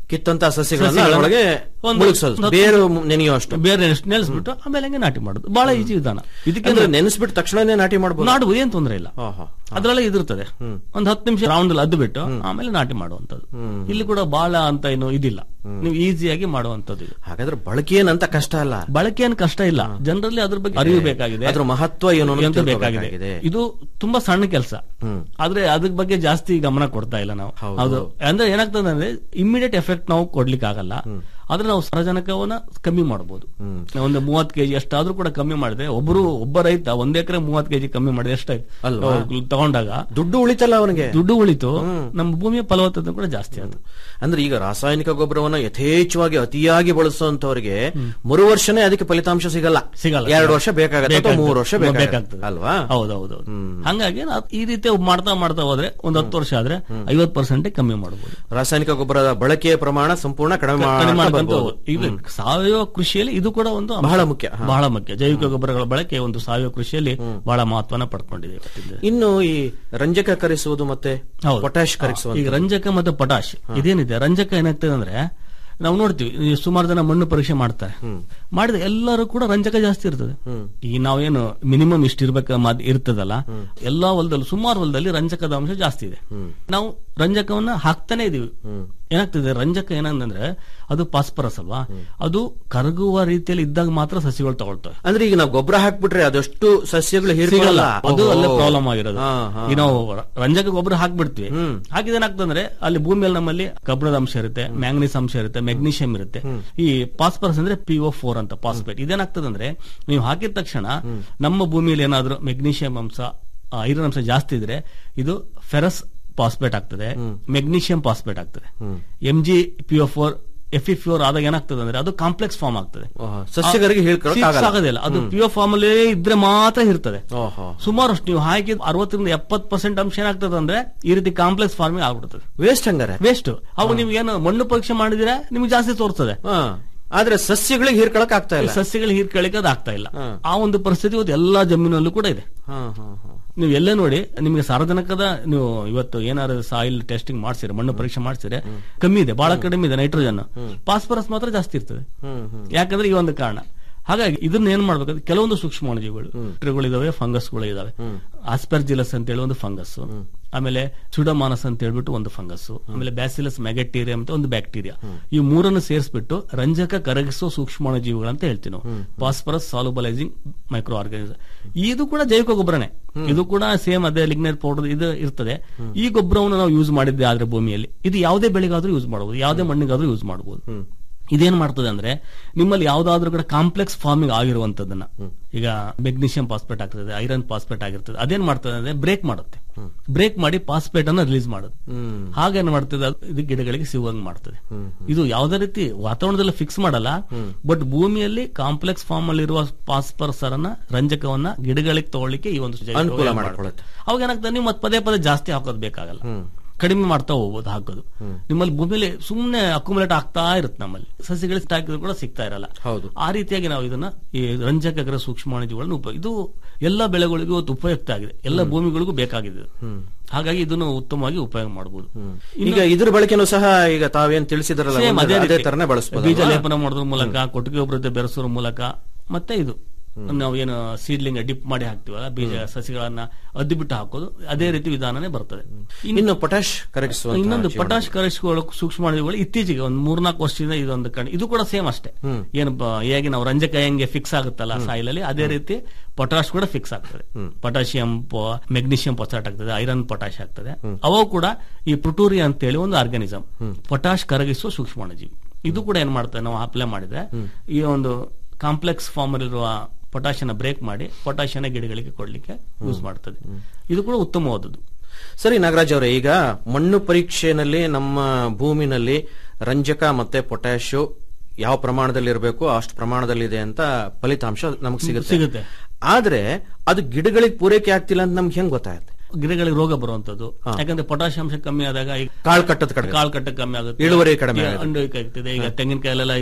ಕಿತ್ತಂತ ಸಸ್ಯಗಳನ್ನ
ಸಸ್ಯಗಳನ್ನ
ಅದರೊಳಗೆ
ಒಂದು-
ಮುಳುಗ್ಸೋದು
ಒಂದು-
ಬೇರು ನೆನೆಯೋ ಅಷ್ಟು
ಬೇರೆ ನೆನೆಸ್- ನೆನೆಸ್ಬಿಟ್ಟು ಆಮೇಲೆ ಹಂಗೆ ನಾಟಿ ಮಾಡೋದು ಬಹಳ ಈಜಿ ವಿಧಾನ ಇದಕ್ಕೆ
ಅಂದ್ರೆ ನೆನೆಸ್ಬಿಟ್ಟು ತಕ್ಷಣನೇ ನಾಟಿ ಮಾಡಬಹುದು
ನಾಡುವುದು ಏನ್ ತೊಂದರೆ ಇಲ್ಲ
ಆಹಾ.
ಅದ್ರಲ್ಲೇ ಇದಿರ್ತದೆ ಒಂದ್ ಹತ್ತು ನಿಮಿಷ ರೌಂಡ್ ಅಲ್ಲಿ ಅದ್ದು ಬಿಟ್ಟು ಆಮೇಲೆ ನಾಟಿ ಮಾಡುವಂತದ್ದು ಇಲ್ಲಿ ಕೂಡ ಬಹಳ ಅಂತ ಏನು ಇದಿಲ್ಲ ನೀವು ಈಸಿಯಾಗಿ ಮಾಡುವಂತದ್ದು ಇದು
ಹಾಗಾದ್ರೆ ಬಳಕೆ ಏನಂತ ಕಷ್ಟ ಅಲ್ಲ
ಬಳಕೆ ಏನು ಕಷ್ಟ ಇಲ್ಲ ಜನರಲ್ಲಿ ಅದ್ರ ಬಗ್ಗೆ ಅರಿವು ಬೇಕಾಗಿದೆ
ಅದ್ರ ಮಹತ್ವ ಏನು ಅನ್ನೋದು
ಅಂತ ಬೇಕಾಗಿದೆ
ತಿಳ್ಕೊಬೇಕಾಗಿದೆ.
ಇದು ತುಂಬಾ ಸಣ್ಣ ಕೆಲಸ ಆದ್ರೆ ಅದ್ರ ಬಗ್ಗೆ ಜಾಸ್ತಿ ಗಮನ ಕೊಡ್ತಾ ಇಲ್ಲ ನಾವು
ಹೌದು.
ಹೌದು ಅಂದ್ರೆ ಏನಾಗ್ತದೆ ಅಂದ್ರೆ ಇಮಿಡಿಯೇಟ್ ಎಫೆಕ್ಟ್ ನಾವು ಕೊಡ್ಲಿಕ್ಕೆ ಆಗಲ್ಲ ಆದ್ರೆ ನಾವು ಸಾರಜನಕವನ್ನ ಕಮ್ಮಿ ಮಾಡಬಹುದು ಒಂದು ಮೂವತ್ ಕೆಜಿ ಅಷ್ಟಾದ್ರೂ ಕೂಡ ಕಮ್ಮಿ ಮಾಡಿದ್ರೆ ಒಬ್ಬರು ಒಬ್ಬ ರೈತ ಒಂದ್ ಎಕರೆ ಮೂವತ್ ಕೆಜಿ ಕಮ್ಮಿ ಮಾಡಿದ್ರೆ ಎಷ್ಟಾಯ್ತು
ಅಲ್ವಾ?
ನಾವು ತಗೊಂಡಾಗ
ದುಡ್ಡು ಉಳಿತಲ್ಲ ಅವನಿಗೆ
ದುಡ್ಡು ಉಳಿತು ನಮ್ಮ ಭೂಮಿಯ ಫಲವತ್ತತೆ ಕೂಡ ಜಾಸ್ತಿ ಆಯ್ತು
ಅಂದ್ರೆ ಈಗ ರಾಸಾಯನಿಕ ಗೊಬ್ಬರವನ್ನ ಯಥೇಚ್ಛವಾಗಿ ಅತಿಯಾಗಿ ಬಳಸುವಂತವರಿಗೆ ಮರು ವರ್ಷನೇ ಅದಕ್ಕೆ ಫಲಿತಾಂಶ ಸಿಗಲ್ಲ
ಸಿಗಲ್ಲ
ಎರಡು ವರ್ಷ ಬೇಕಾಗತ್ತೆ ಅಥವಾ ಮೂರು ವರ್ಷ ಬೇಕಾಗತ್ತೆ
ಬೇಕಾಗ್ತದೆ
ಅಲ್ವಾ
ಹೌದೌದು ಹಂಗಾಗಿ ನಾವು ಈ ರೀತಿ ಮಾಡ್ತಾ ಮಾಡ್ತಾ ಹೋದ್ರೆ ಒಂದ್ ಹತ್ತು ವರ್ಷ ಆದ್ರೆ ಐವತ್ ಪರ್ಸೆಂಟ್ ಕಮ್ಮಿ ಮಾಡಬಹುದು
ರಾಸಾಯನಿಕ ಗೊಬ್ಬರದ ಬಳಕೆಯ ಪ್ರಮಾಣ ಸಂಪೂರ್ಣ ಕಡಿಮೆ
ಕಡಿಮೆ
ಮಾಡ್ತಾ
ಮಾಡ್ಕೊಂತ
ಬರ್ಬೋದು.
ಹೋಗ್ಬೋದು. ಈಗ ಸಾವಯವ ಕೃಷಿಯಲ್ಲಿ ಇದು ಕೂಡ ಒಂದು ಅಂಶ.
ಬಹಳ ಮುಖ್ಯ, ಹಾ.
ಬಹಳ ಮುಖ್ಯ ಜೈವಿಕ ಗೊಬ್ಬರಗಳ ಬಳಕೆ ಒಂದು ಸಾವಯವ ಕೃಷಿಯಲ್ಲಿ ಬಹಳ ಮಹತ್ವನ ಪಡ್ಕೊಂಡಿದೆ ಇವತ್ತಿನ ದಿನ.
ಇನ್ನು ಈ ರಂಜಕ ಕರೆಸುವುದು ಮತ್ತೆ
ಹೌದು.
ಪೊಟ್ಯಾಶ್
ಈಗ
ಕರೆಸುವುದು
ರಂಜಕ ಮತ್ತು ಪೊಟಾಶ್ ಇದೇನಿದೆ ರಂಜಕ ಏನಾಗ್ತದೆ ಅಂದ್ರೆ ನಾವು ನೋಡ್ತೀವಿ ಈ ಸುಮಾರು ಜನ ಮಣ್ಣು ಪರೀಕ್ಷೆ ಮಾಡ್ತಾರೆ ಮಾಡಿದ ಎಲ್ಲರೂ ಕೂಡ ರಂಜಕ ಜಾಸ್ತಿ ಇರ್ತದೆ ಈಗ ನಾವೇನು ಮಿನಿಮಮ್ ಇಷ್ಟ ಇರ್ಬೇಕ ಮಾದ್- ಇರ್ತದಲ್ಲ ಎಲ್ಲಾ ಹೊಲದಲ್ಲಿ ಸುಮಾರು ಹೊಲದಲ್ಲಿ ರಂಜಕದ ಅಂಶ ಜಾಸ್ತಿ ಇದೆ ನಾವು ರಂಜಕವನ್ನ ಹಾಕ್ತಾನೆ ಇದೀವಿ ಏನಾಗ್ತದೆ ರಂಜಕ ಏನಂದ್ರೆ ಅದು ಪಾಸ್ಪರಸ್ ಅಲ್ವಾ ಅದು ಕರಗುವ ರೀತಿಯಲ್ಲಿ ಇದ್ದಾಗ ಮಾತ್ರ ಸಸಿಗಳು ತಗೊಳ್ತವೆ
ಅಂದ್ರೆ ಈಗ ನಾವು ಗೊಬ್ಬರ ಹಾಕ್ಬಿಟ್ರೆ ಅದಷ್ಟು ಸಸ್ಯಗಳು
ಸಿಗಲ್ಲ
ಹೀರ್ಕೊಳ್ಳಲ್ಲ
ಅದು ಅಲ್ಲೇ
ಓಹೋ.
ಪ್ರಾಬ್ಲಮ್ ಆಗಿರೋದು
ಹಾ, ಹಾ.
ಈಗ ನಾವು ರ- ರಂಜಕ ಗೊಬ್ಬರ ಹಾಕ್ಬಿಡ್ತೀವಿ ಹಾಕಿದ ಏನಾಗ್ತಂದ್ರೆ ಅಲ್ಲಿ ಭೂಮಿಯಲ್ಲಿ ನಮ್ಮಲ್ಲಿ ಕಬ್ಬಿಣದ ಅಂಶ ಇರುತ್ತೆ ಮ್ಯಾಂಗನೀಸ್ ಅಂಶ ಇರುತ್ತೆ ಮೆಗ್ನೀಷಿಯಂ ಇರುತ್ತೆ ಈ ಪಾಸ್ಪರಸ್ ಅಂದ್ರೆ ಪಿ ಓ ಫೋರ್ ಅಂತ ಪಾಸ್ಪೇಟ್ ಇದೇನಾಗ್ತದಂದ್ರೆ ನೀವು ಹಾಕಿದ ತಕ್ಷಣ ನಮ್ಮ ಭೂಮಿಯಲ್ಲಿ ಏನಾದ್ರೂ ಮೆಗ್ನೀಷಿಯಂ ಅಂಶ ಐರನ್ ಅಂಶ ಜಾಸ್ತಿ ಇದ್ರೆ ಇದು ಫೆರಸ್ ಪಾಸ್ಪೇಟ್ ಆಗ್ತದೆ ಮೆಗ್ನೀಷಿಯಂ ಪಾಸ್ಪೇಟ್ ಆಗ್ತದೆ M G P O four F E four ಆದಾಗ ಏನಾಗ್ತದೆ ಅಂದ್ರೆ ಅದು ಕಾಂಪ್ಲೆಕ್ಸ್ ಫಾರ್ಮ್ ಆಗ್ತದೆ
ಓಹೋ. ಸಸ್ಯಗಳಿಗೆ ಹೀರ್ಕೊಳಕ್
Fix
ಆಗಲ್ಲ.
ಆಗೋದಿಲ್ಲ ಅದು ಪಿಒ ಫಾರ್ಮ್ ಅಲ್ಲೇ ಇದ್ರೆ ಮಾತ್ರ ಇರ್ತದೆ
ಓಹೋ
ಸುಮಾರು ಅಷ್ಟು ನೀವು ಹಾಕಿ ಅರವತ್ತರಿಂದ ಎಪ್ಪತ್ತು ಪರ್ಸೆಂಟ್ ಅಂಶ ಏನಾಗ್ತದೆ ಅಂದ್ರೆ ಈ ರೀತಿ ಕಾಂಪ್ಲೆಕ್ಸ್ ಫಾರ್ಮಿಂಗ್ ಆಗ್ಬಿಡ್ತದೆ
ವೇಸ್ಟ್ ಹಂಗಾರೆ
ವೇಸ್ಟ್ ಅವು ನೀವು ಏನು ಮಣ್ಣು ಪರೀಕ್ಷೆ ಮಾಡಿದ್ರೆ ನಿಮ್ಗೆ ಜಾಸ್ತಿ ತೋರ್ತದೆ
ಹಾ ಆದ್ರೆ ಸಸ್ಯಗಳಿಗೆ ಹೀರ್ಕೊಳಕ್ ಆಗ್ತಾ ಇಲ್ಲ
ಸಸ್ಯಗಳು ಹೀರ್ಕೊಳ್ಳಿಕ್ಕೆ ಅದು ಆಗ್ತಾ ಇಲ್ಲ
ಹಾ.
ಆ ಒಂದು ಪರಿಸ್ಥಿತಿ ಇವತ್ತು ಎಲ್ಲಾ ಜಮೀನಲ್ಲೂ ಕೂಡ ಇದೆ
ಹಾ ಹಾ ಹಾ
ನೀವು ಎಲ್ಲೇ ನೋಡಿ ನಿಮಗೆ ಸಾರಜನಕದ ನೀವು ಇವತ್ತು ಏನಾದ್ರು ಸಾಯಿಲ್ ಟೆಸ್ಟಿಂಗ್ ಮಾಡ್ಸಿದ್ರೆ ಮಣ್ಣು ಪರೀಕ್ಷೆ ಮಾಡ್ಸಿದ್ರೆ ಕಮ್ಮಿ ಇದೆ ಬಹಳ ಕಡಿಮೆ ಇದೆ ನೈಟ್ರೋಜನ್ ಫಾಸ್ಫರಸ್ ಮಾತ್ರ ಜಾಸ್ತಿ ಇರ್ತದೆ
ಹ್ಮ್ ಹ್ಮ್
ಯಾಕಂದ್ರೆ ಈ ಒಂದು ಕಾರಣ ಹಾಗಾಗಿ ಇದನ್ನ ಏನ್ ಮಾಡ್ಬೇಕಂದ್ರೆ ಕೆಲವೊಂದು ಸೂಕ್ಷ್ಮಾಣುಜೀವಿಗಳು ಇದಾವೆ ಫಂಗಸ್ಗಳು ಇದಾವೆ ಆಸ್ಪರ್ಜಿಲಸ್ ಅಂತ ಹೇಳಿ ಒಂದು ಫಂಗಸ್ ಆಮೇಲೆ ಸುಡಮಾನಸ್ ಅಂತ ಹೇಳ್ಬಿಟ್ಟು ಒಂದು ಫಂಗಸ್ ಆಮೇಲೆ ಬ್ಯಾಸಿಲಸ್ ಮೆಗಟೀರಿಯಂ ಅಂತ ಒಂದು ಬ್ಯಾಕ್ಟೀರಿಯಾ ಈ ಮೂರನ್ನು ಸೇರಿಸ್ಬಿಟ್ಟು ರಂಜಕ ಕರಗಿಸುವ ಸೂಕ್ಷ್ಮಾಣುಜೀವಿಗಳು ಅಂತ ಹೇಳ್ತೀವಿ ನಾವು ಫಾಸ್ಫರಸ್ ಸಾಲುಬಲೈಸಿಂಗ್ ಮೈಕ್ರೋ ಆರ್ಗಾನಿಸಮ್ ಇದು ಕೂಡ ಜೈವಿಕ ಗೊಬ್ಬರನೇ ಇದು ಕೂಡ ಸೇಮ್ ಅದೇ ಲಿಗ್ನೈಟ್ ಪೌಡರ್ ಇದು ಇರ್ತದೆ ಈ ಗೊಬ್ಬರವನ್ನು ನಾವು ಯೂಸ್ ಮಾಡಿದ್ದೆ ಆದ್ರೆ ಭೂಮಿಯಲ್ಲಿ ಇದು ಯಾವುದೇ ಬೆಳೆಗಾದ್ರೂ ಯೂಸ್ ಮಾಡಬಹುದು ಯಾವುದೇ ಮಣ್ಣಿಗಾದ್ರೂ ಯೂಸ್ ಮಾಡಬಹುದು ಇದೇನ್ ಮಾಡ್ತದೆ ಅಂದ್ರೆ ನಿಮ್ಮಲ್ಲಿ ಯಾವ್ದಾದ್ರೂ ಕೂಡ ಕಾಂಪ್ಲೆಕ್ಸ್ ಫಾರ್ಮಿಂಗ್ ಆಗಿರುವಂತದನ್ನ ಈಗ ಮೆಗ್ನೀಷಿಯಂ ಪಾಸ್ಪೇಟ್ ಆಗ್ತದೆ ಐರನ್ ಪಾಸ್ಪೇಟ್ ಆಗಿರ್ತದೆ ಅದೇನ್ ಮಾಡ್ತದೆ ಅಂದ್ರೆ ಬ್ರೇಕ್ ಮಾಡುತ್ತೆ ಬ್ರೇಕ್ ಮಾಡಿ ಪಾಸ್ಪೇಟ್ ಅನ್ನ ರಿಲೀಸ್ ಮಾಡುತ್ತೆ
ಹ್ಮ್
ಹಾಗೇನ್ ಮಾಡ್ತದೆ ಅದು ಇದು ಗಿಡಗಳಿಗೆ ಸಿಗುವಂಗ್ ಮಾಡ್ತದೆ ಇದು ಯಾವುದೇ ರೀತಿ ವಾತಾವರಣದಲ್ಲಿ ಫಿಕ್ಸ್ ಮಾಡಲ್ಲ ಬಟ್ ಭೂಮಿಯಲ್ಲಿ ಕಾಂಪ್ಲೆಕ್ಸ್ ಫಾರ್ಮ್ ಅಲ್ಲಿ ಇರುವ ಪಾಸ್ಪರಸರ್ ಅನ್ನ ರಂಜಕವನ್ನ ಗಿಡಗಳಿಗೆ ತಗೊಳ್ಳಿಕ್ಕೆ ಈ ಒಂದು ಜೈವಿಕ
ಅನುಕೂಲ
ಗೊಬ್ಬರ
ಮಾಡ್ಕೊಳ್ಳುತ್ತೆ.
ಮಾಡುತ್ತೆ. ಅವಾಗ ಏನಾಗ್ತದೆ ನೀವು ಮತ್ತೆ ಪದೇ ಪದೇ ಜಾಸ್ತಿ ಹಾಕೋದು ಬೇಕಾಗಲ್ಲ ಕಡಿಮೆ ಮಾಡ್ತಾ ಹೋಗ್ಬೋದು ಹಾಕೋದು ನಿಮ್ಮಲ್ಲಿ ಭೂಮಿಲಿ ಸುಮ್ನೆ ಅಕ್ಯುಮುಲೇಟ್ ಆಗ್ತಾ ಇರುತ್ತೆ ನಮ್ಮಲ್ಲಿ ಸಸಿಗಳಿಗೆ ಹಾಕಿದ್ರು ಕೂಡ ಸಿಗ್ತಾ ಇರಲ್ಲ
ಹೌದು.
ಆ ರೀತಿಯಾಗಿ ನಾವು ಇದನ್ನ ಈ ರಂಜಕಗ್ರ ಸೂಕ್ಷ್ಮಾಣುಜೀವಿಗಳನ್ನು ಉಪ ಇದು ಎಲ್ಲ ಬೆಳೆಗಳಿಗೂ ಇವತ್ತು ಉಪಯುಕ್ತ ಆಗಿದೆ ಎಲ್ಲ ಭೂಮಿಗಳಿಗೂ ಬೇಕಾಗಿದೆ ಇದು. ಹಾಗಾಗಿ ಇದನ್ನು ಉತ್ತಮವಾಗಿ ಉಪಯೋಗ ಮಾಡಬಹುದು
ಈಗ ಇದ್ರ ಬಳಕೆನೂ ಸಹ ಈಗ ತಾವೇನ್ ತಿಳಿಸಿದ್ರಲ್ಲ
Same
ಒಂದು
ಅದೇ
ಅದೇ
ರೀತಿ.
ತರನೇ ಬಳಸಬಹುದು
ಬೀಜ ಲೇಪನ ಮಾಡೋದ್ರ ಮೂಲಕ ಕೊಟ್ಟಿಗೆ ಗೊಬ್ಬರದ ಬೆರೆಸೋದ್ರ ಮೂಲಕ ಮತ್ತೆ ಇದು ನಾವು ಏನು ಸೀಡ್ಲಿಂಗ್ ಡಿಪ್ ಮಾಡಿ ಹಾಕ್ತಿವಲ್ಲ ಬೀಜ ಸಸಿಗಳನ್ನ ಅದ್ದಿ ಬಿಟ್ಟು ಹಾಕೋದು ಅದೇ ರೀತಿ ವಿಧಾನನೇ ಬರ್ತದೆ ಇನ್ನು
ಇನ್ನು ಪೊಟ್ಯಾಶ್ ಕರಗಿಸುವ
ಇನ್ನೊಂದು ಪಟಾಶ್ ಕರೆಸ್ಕೊಳ್ಳೋ ಸೂಕ್ಷ್ಮಾಣುಗಳು ಇತ್ತೀಚೆಗೆ ಒಂದು ಮೂರ್ನಾಲ್ಕು ವರ್ಷದಿಂದ ಇದೊಂದು ಕಣ್ ಇದು ಕೂಡ ಸೇಮ್ ಅಷ್ಟೇ ಏನು ಬ- ಹೇಗೆ ನಾವು ರಂಜಕ ಹೆಂಗೆ ಫಿಕ್ಸ್ ಆಗುತ್ತಲ್ಲ ಸಾಯಿಲ್ ಅಲ್ಲಿ ಅದೇ ರೀತಿ ಪೊಟಾಶ್ ಕೂಡ ಫಿಕ್ಸ್ ಆಗ್ತದೆ ಪೊಟಾಷಿಯಂ ಮೆಗ್ನೀಷಿಯಂ ಪೊಚಾಟ್ ಆಗ್ತದೆ ಐರನ್ ಪೊಟಾಶ್ ಆಗ್ತದೆ ಅವು ಕೂಡ ಈ ಪ್ರುಟೂರಿಯಾ ಅಂತ ಹೇಳಿ ಒಂದು ಆರ್ಗಾನಿಸಮ್ ಪೊಟಾಶ್ ಕರಗಿಸುವ ಸೂಕ್ಷ್ಮಾಣುಜೀವಿ ಇದು ಕೂಡ ಏನ್ ಮಾಡ್ತದೆ ನಾವು ಅಪ್ಲೈ ಮಾಡಿದ್ರೆ ಈ ಒಂದು ಕಾಂಪ್ಲೆಕ್ಸ್ ಫಾರ್ಮ್ ಅಲ್ಲಿರುವ ಪೊಟಾಷಿಯನ್ನ ಬ್ರೇಕ್ ಮಾಡಿ ಪೊಟಾಷಿಯನ್ನ ಗಿಡಗಳಿಗೆ ಕೊಡ್ಲಿಕ್ಕೆ ಯೂಸ್ ಮಾಡ್ತದೆ ಇದು ಕೂಡ ಉತ್ತಮವಾದದ್ದು
ಸರಿ ನಾಗರಾಜ್ ಅವರೇ ಈಗ ಮಣ್ಣು ಪರೀಕ್ಷೆನಲ್ಲಿ ನಮ್ಮ ಭೂಮಿನಲ್ಲಿ ರಂಜಕ ಮತ್ತೆ ಪೊಟ್ಯಾಶು ಯಾವ ಪ್ರಮಾಣದಲ್ಲಿ ಇರಬೇಕು ಅಷ್ಟು ಪ್ರಮಾಣದಲ್ಲಿದೆ ಅಂತ ಫಲಿತಾಂಶ ನಮಗೆ ಸಿಗುತ್ತೆ
ಸಿಗುತ್ತೆ.
ಆದ್ರೆ ಅದು ಗಿಡಗಳಿಗೆ ಪೂರೈಕೆ ಆಗ್ತಿಲ್ಲ ಅಂತ ನಮ್ಗೆ ಹೆಂಗ್ ಗೊತ್ತಾಗುತ್ತೆ
ಗಿಡಗಳಿಗೆ ರೋಗ ಬರುವಂತದ್ದು ಯಾಕಂದ್ರೆ ಪೊಟಾಷ್ ಅಂಶ ಕಮ್ಮಿ ಆದಾಗ ಈಗ
ಕಾಳು ಕಟ್ಟದ ಕಡೆ
ಕಾಳು ಕಟ್ಟ ಕಮ್ಮಿ ಆಗುತ್ತೆ
ಇಳುವರಿ ಕಡಿಮೆ
ಈಗ
ಆಗುತ್ತೆ.
ಅಂಡುವಿಕೆ ಆಗ್ತದೆ ಈಗ ತೆಂಗಿನಕಾಯಲ್ಲೆಲ್ಲ ಇದು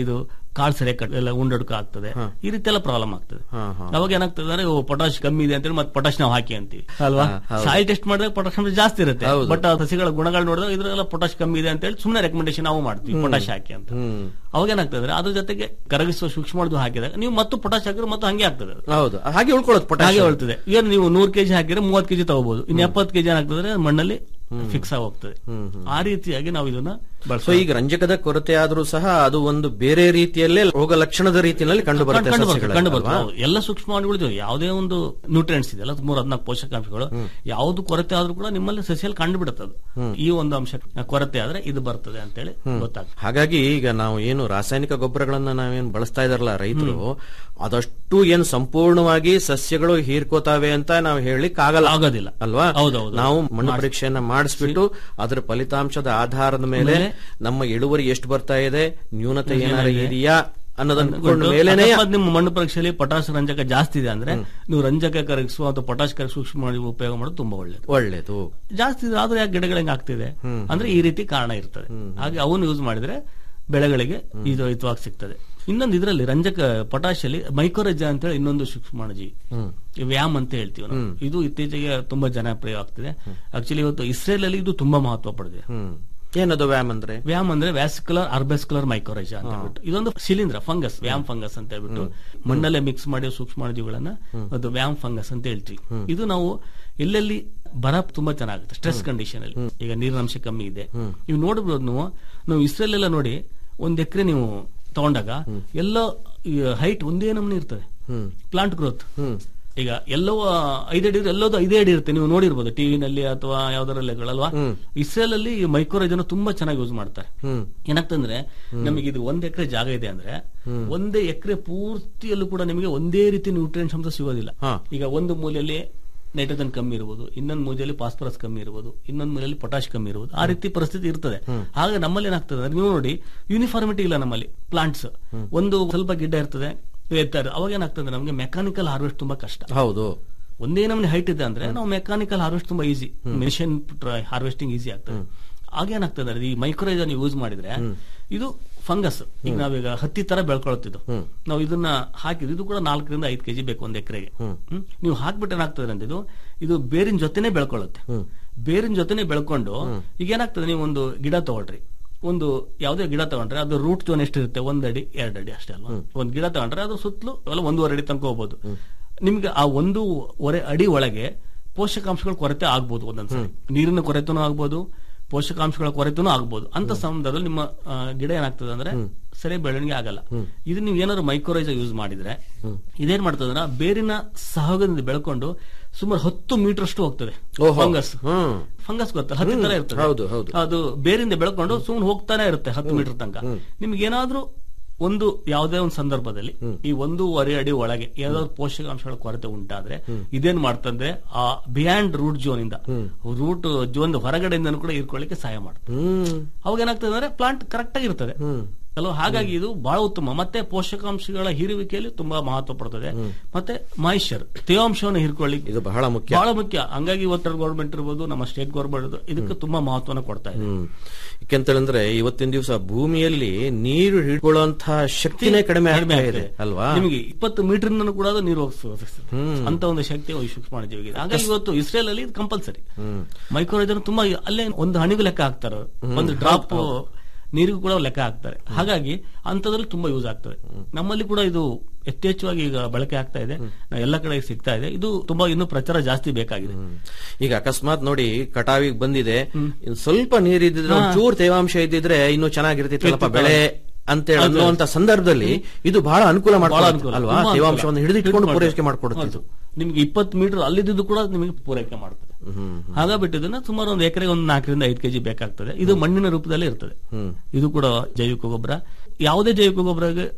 ಕಾಳು ಸರಿಯಾಗಿ ಕಟ್- ಎಲ್ಲ ಉಂಡಡ್ಕ ಆಗ್ತದೆ ಈ ರೀತಿ ಎಲ್ಲ ಪ್ರಾಬ್ಲಮ್ ಆಗ್ತದೆ
ಹಾ, ಹಾ.
ಅವಾಗ ಏನಾಗ್ತದೆ ಅಂದ್ರೆ ಪೊಟಾಶ್ ಕಮ್ಮಿ ಇದೆ ಅಂತೇಳಿ ಮತ್ತೆ ಪೊಟಾಶ್ ನಾವು ಹಾಕಿ ಅಂತೀವಿ ಅಲ್ವಾ
ಹಾ, ಹೌದು.
ಸಾಯಿಲ್ ಟೆಸ್ಟ್ ಮಾಡಿದಾಗ ಪೊಟಾಶ್ ಅಂಶ ಜಾಸ್ತಿ ಇರುತ್ತೆ
ಹೌದು.
ಬಟ್ ಆ ಸಸಿಗಳ ಗುಣಗಳು ನೋಡಿದಾಗ ಇದ್ರೆಲ್ಲ ಪೊಟಾಶ್ ಕಮ್ಮಿ ಇದೆ ಅಂತೇಳಿ ಸುಮ್ಮನೆ ರೆಕಮೆಂಡೇಶನ್ ನಾವು ಮಾಡ್ತೀವಿ ಪೊಟಾಶ್ ಹಾಕಿ ಅಂತ
ಹ್ಮ್
ಅವಾಗ ಏನಾಗ್ತದೆ ಅಂದ್ರೆ ಅದ್ರ ಜೊತೆಗೆ ಕರಗಿಸುವ ಸೂಕ್ಷ್ಮಾಣು ಹಾಕಿದಾಗ ನೀವು ಮತ್ತು ಪೊಟಾಶ್ ಹಾಕಿದ್ರೆ ಮತ್ತೆ ಹಂಗೆ ಆಗ್ತದೆ ಅದು.
ಹೌದು ಹಾಗೆ ಉಳ್ಕೊಳ್ಳೋದು
ಹಾಗೆ
ಪೊಟ್ಯಾಷ್
ಹೇಳ್ತದೆ ಈಗ ನೀವು ನೂರ್ ಕೆಜಿ ಹಾಕಿದ್ರೆ ಮೂವತ್ ಕೆಜಿ ತಗೋಬಹುದು ಇನ್ನು ಎಪ್ಪತ್ತು ಕೆಜಿ ಏನಾಗ್ತದೆ ಮಣ್ಣಲ್ಲಿ ಫಿಕ್ಸ್ ಆಗಿ ಹೋಗ್ತದೆ ಆ ರೀತಿಯಾಗಿ ನಾವು ಇದನ್ನ
ಸೊ
ಬಳಸೋ
ಈಗ ರಂಜಕದ ಕೊರತೆ ಆದ್ರೂ ಸಹ ಅದು ಒಂದು ಬೇರೆ ರೀತಿಯಲ್ಲೇ ರೋಗ ಲಕ್ಷಣದ ರೀತಿಯಲ್ಲಿ ಕಂಡು ಬರುತ್ತೆ
ಕಂಡು ಬರ್ತದೆ,
ಸಸ್ಯಗಳಲ್ಲಿ,
ಕಂಡು ಬರ್ತದೆ.
ಅಲ್ವಾ?
ಹೌದು. ಎಲ್ಲ ಸೂಕ್ಷ್ಮಾಣುಗಳು ಇದಾವೆ. ಯಾವುದೇ ಒಂದು ನ್ಯೂಟ್ರಿಯೆಂಟ್ಸ್ ಇದೆ ಅಲ್ಲ ಮೂರ್ ಹದಿನಾಲ್ಕು ಪೋಷಕಾಂಶಗಳು ಯಾವ್ದು ಕೊರತೆ ಆದ್ರೂ ಕೂಡ ನಿಮ್ಮಲ್ಲಿ ಸಸ್ಯಲ್ಲಿ ಕಂಡು ಬಿಡುತ್ತೆ ಅದು ಈ ಒಂದು ಅಂಶ ಕೊರತೆ ಆದ್ರೆ ಇದು ಬರ್ತದೆ ಅಂತೇಳಿ ಗೊತ್ತಾಗ್ತದೆ
ಹಾಗಾಗಿ ಈಗ ನಾವು ಏನು ರಾಸಾಯನಿಕ ಗೊಬ್ಬರಗಳನ್ನ ನಾವೇನು ಬಳಸ್ತಾ ಇದಾರಲ್ಲ ರೈತರು ಅದಷ್ಟು ಏನು ಸಂಪೂರ್ಣವಾಗಿ ಸಸ್ಯಗಳು ಹೀರ್ಕೋತಾವೆ ಅಂತ ನಾವು ಹೇಳಲಿಕ್ಕೆ ಆಗಲ್ಲ
ಆಗೋದಿಲ್ಲ.
ಅಲ್ವಾ
ಹೌದೌದು.
ನಾವು ಮಣ್ಣು ಪರೀಕ್ಷೆಯನ್ನ ಮಾಡಿಸ್ಬಿಟ್ಟು ಅದರ ಫಲಿತಾಂಶದ ಆಧಾರದ ಮೇಲೆ ನಮ್ಮ ಇಳುವರಿ ಎಷ್ಟು ಬರ್ತಾ ಇದೆ ನ್ಯೂನತೆ ಏನಾರ ಇದೆಯಾ ಅನ್ನೋದನ್ನ ಕೊಂಡ ಮೇಲೆನೆ
ಅಕಸ್ಮಾತ್ ನಿಮ್ಮ ಮಣ್ಣು ಪರೀಕ್ಷೆಯಲ್ಲಿ ಪೊಟಾಶ್ ರಂಜಕ ಜಾಸ್ತಿ ಇದೆ ಅಂದ್ರೆ ನೀವು ರಂಜಕ ಕರಗಿಸುವ ಅಥವಾ ಪೊಟಾಶ್ ಕರಗಿಸುವ ಸೂಕ್ಷ್ಮ ಉಪಯೋಗ ಮಾಡೋದು ತುಂಬಾ ಒಳ್ಳೇದು
ಒಳ್ಳೇದು
ಜಾಸ್ತಿ ಇದೆ, ಆದ್ರೆ ಯಾಕೆ ಗಿಡಗಳು ಹೆಂಗ್ ಆಗ್ತಿದೆ ಅಂದ್ರೆ ಈ ರೀತಿ ಕಾರಣ ಇರ್ತದೆ ಹಾಗೆ ಅವನು ಯೂಸ್ ಮಾಡಿದ್ರೆ ಬೆಳೆಗಳಿಗೆ ಇದು ಹಿತವಾಗಿ ಸಿಗ್ತದೆ ಇನ್ನೊಂದು ಇದರಲ್ಲಿ ರಂಜಕ ಪೊಟಾಶ್ ಅಲ್ಲಿ ಮೈಕ್ರೋರಜ ಅಂತ ಹೇಳಿ ಇನ್ನೊಂದು ಸೂಕ್ಷ್ಮಾಣುಜೀವಿ ಈ ವ್ಯಾಮ್ ಅಂತ ಹೇಳ್ತೀವಿ ನಾವು ಇದು ಇತ್ತೀಚೆಗೆ ತುಂಬಾ ಜನಪ್ರಿಯ ಆಗ್ತಿದೆ ಆಕ್ಚುಲಿ ಇವತ್ತು ಇಸ್ರೇಲ್ ಅಲ್ಲಿ ಇದು ತುಂಬಾ ಮಹತ್ವ ಪಡೆದಿದೆ
ಹ್ಮ್ ಏನದು ವ್ಯಾಮ್ ಅಂದ್ರೆ
ವ್ಯಾಮ್ ಅಂದ್ರೆ ವ್ಯಾಸಿಕ್ಯುಲರ್ ಅರ್ಬೆಸ್ಕ್ಯುಲರ್ ಮೈಕ್ರೋರೈಜಾ ಅಂತ ಹೇಳ್ಬಿಟ್ಟು ಇದೊಂದು ಶಿಲೀಂಧ್ರ ಫಂಗಸ್ ವ್ಯಾಮ್ ಫಂಗಸ್ ಅಂತ ಹೇಳ್ಬಿಟ್ಟು ಮಣ್ಣಲ್ಲೇ ಮಿಕ್ಸ್ ಮಾಡಿ ಸೂಕ್ಷ್ಮಾಣುಜೀವಿಗಳನ್ನ ಅದು ವ್ಯಾಮ್ ಫಂಗಸ್ ಅಂತ ಹೇಳ್ತೀವಿ ಇದು ನಾವು ಎಲ್ಲೆಲ್ಲಿ ಬರ ತುಂಬಾ ಚೆನ್ನಾಗುತ್ತೆ ಸ್ಟ್ರೆಸ್ ಕಂಡೀಷನ್ ಅಲ್ಲಿ ಈಗ ನೀರಿನ ಅಂಶ ಕಮ್ಮಿ ಇದೆ ನೀವು ನೋಡಬಹುದು ನೀವು ನಾವು ಇಸ್ರೇಲ್ ಎಲ್ಲ ನೋಡಿ ಒಂದ್ ಎಕರೆ ನೀವು ತಗೊಂಡಾಗ ಎಲ್ಲ ಹೈಟ್ ಒಂದೇ ನಮೂನೆ ಇರ್ತದೆ ಪ್ಲಾಂಟ್ ಗ್ರೋತ್ ಈಗ ಎಲ್ಲೋ ಐದಡಿ ಎಲ್ಲೋದು ಐದೇ ಅಡಿ ಇರುತ್ತೆ ನೀವು ನೋಡಿರ್ಬೋದು ಟಿವಿನಲ್ಲಿ ಅಥವಾ ಯಾವ್ದಾರಲ್ಲೆಗಳಲ್ವಾ ಇಸ್ರೇಲ್ ಅಲ್ಲಿ ಮೈಕ್ರೋರೈಜನ್ ತುಂಬಾ ಚೆನ್ನಾಗಿ ಯೂಸ್ ಮಾಡ್ತಾರೆ
ಹ್ಮ್
ಏನಾಗ್ತಂದ್ರೆ ನಮಗೆ ಇದು ಒಂದ್ ಎಕರೆ ಜಾಗ ಇದೆ ಅಂದ್ರೆ ಒಂದೇ ಎಕರೆ ಪೂರ್ತಿಯಲ್ಲೂ ಕೂಡ ನಿಮಗೆ ಒಂದೇ ರೀತಿ ನ್ಯೂಟ್ರಿಯೆಂಟ್ಸ್ ಅಂತ ಸಿಗೋದಿಲ್ಲ
ಹಾ.
ಈಗ ಒಂದು ಮೂಲೆಯಲ್ಲಿ ನೈಟ್ರೋಜನ್ ಕಮ್ಮಿ ಇರಬಹುದು ಇನ್ನೊಂದು ಮೂಲೆಯಲ್ಲಿ ಫಾಸ್ಫರಸ್ ಕಮ್ಮಿ ಇರಬಹುದು ಇನ್ನೊಂದು ಮೂಲೆಯಲ್ಲಿ ಪೊಟಾಶ್ ಕಮ್ಮಿ ಇರಬಹುದು ಆ ರೀತಿ ಪರಿಸ್ಥಿತಿ ಇರ್ತದೆ ಆಗ ನಮ್ಮಲ್ಲಿ ಏನಾಗ್ತದೆ ಅಂದ್ರೆ ನೀವು ನೋಡಿ ಯೂನಿಫಾರ್ಮಿಟಿ ಇಲ್ಲ ನಮ್ಮಲ್ಲಿ ಪ್ಲಾಂಟ್ಸ್ ಒಂದು ಸ್ವಲ್ಪ ಗಿಡ್ಡ ಇರ್ತದೆ ಎತ್ತರ ಇರ್ತದೆ. ಅವಾಗ ಏನಾಗ್ತದೆ ನಮಗೆ ಮೆಕ್ಯಾನಿಕಲ್ ಹಾರ್ವೆಸ್ಟ್ ತುಂಬಾ ಕಷ್ಟ
ಹೌದು
ಒಂದೇ ನಮ್ಗೆ ಹೈಟ್ ಇದೆ ಅಂದ್ರೆ ನಾವು ಮೆಕ್ಯಾನಿಕಲ್ ಹಾರ್ವೆಸ್ಟ್ ತುಂಬಾ ಈಸಿ ಮೆಷಿನ್ ಹಾರ್ವೆಸ್ಟಿಂಗ್ ಈಸಿ ಆಗ್ತದೆ ಆಗೇನಾಗ್ತದೆ ಅಂದ್ರೆ ಈ ಮೈಕ್ರೋಜನ್ ಯೂಸ್ ಮಾಡಿದ್ರೆ ಇದು ಫಂಗಸ್ ಈಗ ನಾವೀಗ ಹತ್ತಿ ತರ ಬೆಳ್ಕೊಳ್ತಿದ್ದು ನಾವು ಇದನ್ನ ಹಾಕಿದ್ರೆ ಇದು ಕೂಡ ನಾಲ್ಕರಿಂದ ಐದು ಕೆಜಿ ಬೇಕು ಒಂದ್ ಎಕರೆಗೆ ನೀವು ಹಾಕ್ಬಿಟ್ಟು ಏನಾಗ್ತದೆ ಅಂತ ಇದು ಇದು ಬೇರಿನ ಜೊತೆನೆ ಬೆಳ್ಕೊಳ್ಳುತ್ತೆ ಬೇರಿನ ಜೊತೆನೆ ಬೆಳ್ಕೊಂಡು ಈಗ ಏನಾಗ್ತದೆ ನೀವು ಒಂದು ಗಿಡ ತಗೊಳ್ರಿ ಒಂದು ಯಾವುದೇ ಗಿಡ ತಗೊಂಡ್ರೆ ಅದು ರೂಟ್ ಜೋನ್ ಎಷ್ಟಿರುತ್ತೆ ಒಂದ್ ಅಡಿ ಎರಡು ಅಡಿ ಅಷ್ಟೇ ಅಲ್ವಾ ಒಂದ್ ಗಿಡ ತಗೊಂಡ್ರೆ ಅದು ಸುತ್ತಲೂ ಅಲ್ಲ ಒಂದೂವರೆ ಅಡಿ ತನಕ ಹೋಗ್ಬೋದು ನಿಮ್ಗೆ ಆ ಒಂದೂವರೆ ಅಡಿ ಒಳಗೆ ಪೋಷಕಾಂಶಗಳ ಕೊರತೆ ಆಗ್ಬೋದು ಒಂದೊಂದ್ಸರಿ ನೀರಿನ ಕೊರತೆನೂ ಆಗ್ಬೋದು ಪೋಷಕಾಂಶಗಳ ಕೊರತೆನೂ ಆಗ್ಬೋದು ಅಂತ ಸಂದರ್ಭದಲ್ಲಿ ನಿಮ್ಮ ಆ, ಗಿಡ ಏನಾಗ್ತದೆ ಅಂದ್ರೆ ಸರಿ ಬೆಳವಣಿಗೆ ಆಗಲ್ಲ ಇದು ನೀವು ಏನಾದ್ರು ಮೈಕ್ರೋರೈಸ ಯೂಸ್ ಮಾಡಿದ್ರೆ ಇದೇನ್ ಮಾಡ್ತದೆ ಅಂದ್ರೆ ಬೇರಿನ ಸಹಯೋಗದಿಂದ ಬೆಳ್ಕೊಂಡು ಸುಮಾರು ಹತ್ತು ಮೀಟರ್ ಅಷ್ಟು ಹೋಗ್ತದೆ
ಓಹೋ.
ಫಂಗಸ್
ಹ್ಮ್
ಫಂಗಸ್ ಗೊತ್ತ ಹತ್ತಿ ತರ ಇರ್ತದೆ
ಹೌದು, ಹೌದು.
ಅದು ಬೇರಿಂದ ಬೆಳ್ಕೊಂಡು ಸುಮ್ಮನೆ ಹೋಗ್ತಾನೆ ಇರುತ್ತೆ ಹತ್ತು ಮೀಟರ್ ತನಕ ನಿಮ್ಗೆ ಏನಾದ್ರೂ ಒಂದು ಯಾವುದೇ ಒಂದು ಸಂದರ್ಭದಲ್ಲಿ ಈ ಒಂದೂವರೆ ಅಡಿ ಒಳಗೆ ಯಾವ್ದಾದ್ರು ಪೋಷಕಾಂಶಗಳ ಕೊರತೆ ಉಂಟಾದ್ರೆ ಇದೇನ್ ಮಾಡ್ತಂದ್ರೆ ಆ ಬಿಯಾಂಡ್ ರೂಟ್ ಜೋನ್ ಇಂದ ರೂಟ್ ಜೋನ್ ಹೊರಗಡೆಯಿಂದ ಕೂಡ ಇರ್ಕೊಳ್ಳಿಕ್ಕೆ ಸಹಾಯ ಮಾಡ್ತದೆ
ಹ್ಮ್
ಅವಾಗ ಏನಾಗ್ತದೆ ಅಂದ್ರೆ ಪ್ಲಾಂಟ್ ಕರೆಕ್ಟ್ ಆಗಿರ್ತದೆ ಅಲ್ವಾ ಹಾಗಾಗಿ ಇದು ಬಹಳ ಉತ್ತಮ ಮತ್ತೆ ಪೋಷಕಾಂಶಗಳ ಹೀರುವಿಕೆಯಲ್ಲಿ ತುಂಬಾ ಮಹತ್ವ ಪಡ್ತದೆ ಮತ್ತೆ ಮಾಯಿಶ್ಚರ್ ತೇವಾಂಶವನ್ನು ಹೀರ್ಕೊಳ್ಳಿಕ್ಕೆ
ಇದು ಬಹಳ ಮುಖ್ಯ
ಬಹಳ ಮುಖ್ಯ ಹಂಗಾಗಿ ಇವತ್ತರ ಗೌರ್ಮೆಂಟ್ ಇರ್ಬೋದು ನಮ್ಮ ಸ್ಟೇಟ್ ಗೌರ್ಮೆಂಟ್ ಇದಕ್ಕೆ ತುಂಬಾ ಮಹತ್ವನ ಕೊಡ್ತಾ ಇದೆ
ಹ್ಮ್ ಯಾಕೆಂತಂದ್ರೆ ಇವತ್ತಿನ ದಿವಸ ಭೂಮಿಯಲ್ಲಿ ನೀರು ಹಿಡ್ಕೊಳ್ಳುವಂತಹ ಶಕ್ತಿನೇ ಕಡಿಮೆ ಆಗ್ತಾ ಇದೆ ಅಲ್ವಾ
ನಿಮಗೆ ಇಪ್ಪತ್ತು ಮೀಟರ್ ಕೂಡ ಅದು ನೀರು ಹೋಗಿಸ್ತದೆ ಅಂತ ಒಂದು ಶಕ್ತಿ ಈ ಸೂಕ್ಷ್ಮಾಣುಜೀವಿಗೆ ಹಾಗಾಗಿ ಇವತ್ತು ಇಸ್ರೇಲ್ ಅಲ್ಲಿ ಇದು ಕಂಪಲ್ಸರಿ ಮೈಕ್ರೋಜನ್ ತುಂಬಾ ಅಲ್ಲೇ ಒಂದು ಹಣಿಗೂ ಲೆಕ್ಕ ಹಾಕ್ತಾರೆ ಒಂದು ಡ್ರಾಪ್ ನೀರಿಗೂ ಕೂಡ ಲೆಕ್ಕ ಹಾಕ್ತಾರೆ ಹಾಗಾಗಿ ಅಂತದ್ರಲ್ಲಿ ತುಂಬಾ ಯೂಸ್ ಆಗ್ತದೆ ನಮ್ಮಲ್ಲಿ ಕೂಡ ಇದು ಯಥೇಚ್ಛವಾಗಿ ಈಗ ಬಳಕೆ ಆಗ್ತಾ ಇದೆ ನಾವು ಎಲ್ಲ ಕಡೆ ಸಿಗ್ತಾ ಇದೆ ಇದು ತುಂಬಾ ಇನ್ನೂ ಪ್ರಚಾರ ಜಾಸ್ತಿ ಬೇಕಾಗಿದೆ
ಈಗ ಅಕಸ್ಮಾತ್ ನೋಡಿ ಕಟಾವಿಗೆ ಬಂದಿದೆ ಇನ್ ಸ್ವಲ್ಪ ನೀರಿದ್ರೆ ಚೂರ್ ತೇವಾಂಶ ಇದ್ದಿದ್ರೆ ಇನ್ನೂ ಚೆನ್ನಾಗಿರ್ತಿತ್ತಲ್ಲಪ್ಪ ಬೆಳೆ ಅಂತೇಳಿ ಅನ್ನುವಂತ ಸಂದರ್ಭದಲ್ಲಿ ಇದು ಬಹಳ ಅನುಕೂಲ
ಬಹಳ
ಮಾಡ್ಕೊಳ್ಳೋದು
ಅನುಕೂಲ
ಅಲ್ವಾ
ತುಂಬಾ ಅನುಕೂಲ.
ತೇವಾಂಶವನ್ನು ಹಿಡಿದಿಟ್ಕೊಂಡು
ಹಿಡಿದು
ಪೂರೈಕೆ
ಮಾಡ್ತದೆ.
ಮಾಡ್ಕೊಡುತ್ತಿದ್ದು
ಹೌದು. ನಿಮ್ಗೆ ಇಪ್ಪತ್ತು ಮೀಟರ್ ಅಲ್ಲಿದ್ದು ಕೂಡ ನಿಮಗೆ ಪೂರೈಕೆ ಮಾಡ್ತದೆ ಹಾಗಾಗ್ಬಿಟ್ಟು ಇದನ್ನ ಸುಮಾರು ಒಂದು ಎಕರೆಗೆ ಒಂದು ನಾಲ್ಕರಿಂದ ಐದು ಕೆಜಿ ಬೇಕಾಗ್ತದೆ ಇದು ಮಣ್ಣಿನ ರೂಪದಲ್ಲಿ ಇರ್ತದೆ ಇದು ಕೂಡ ಜೈವಿಕ ಗೊಬ್ಬರ ಯಾವುದೇ ಜೈವಿಕ ಗೊಬ್ಬರಗೆ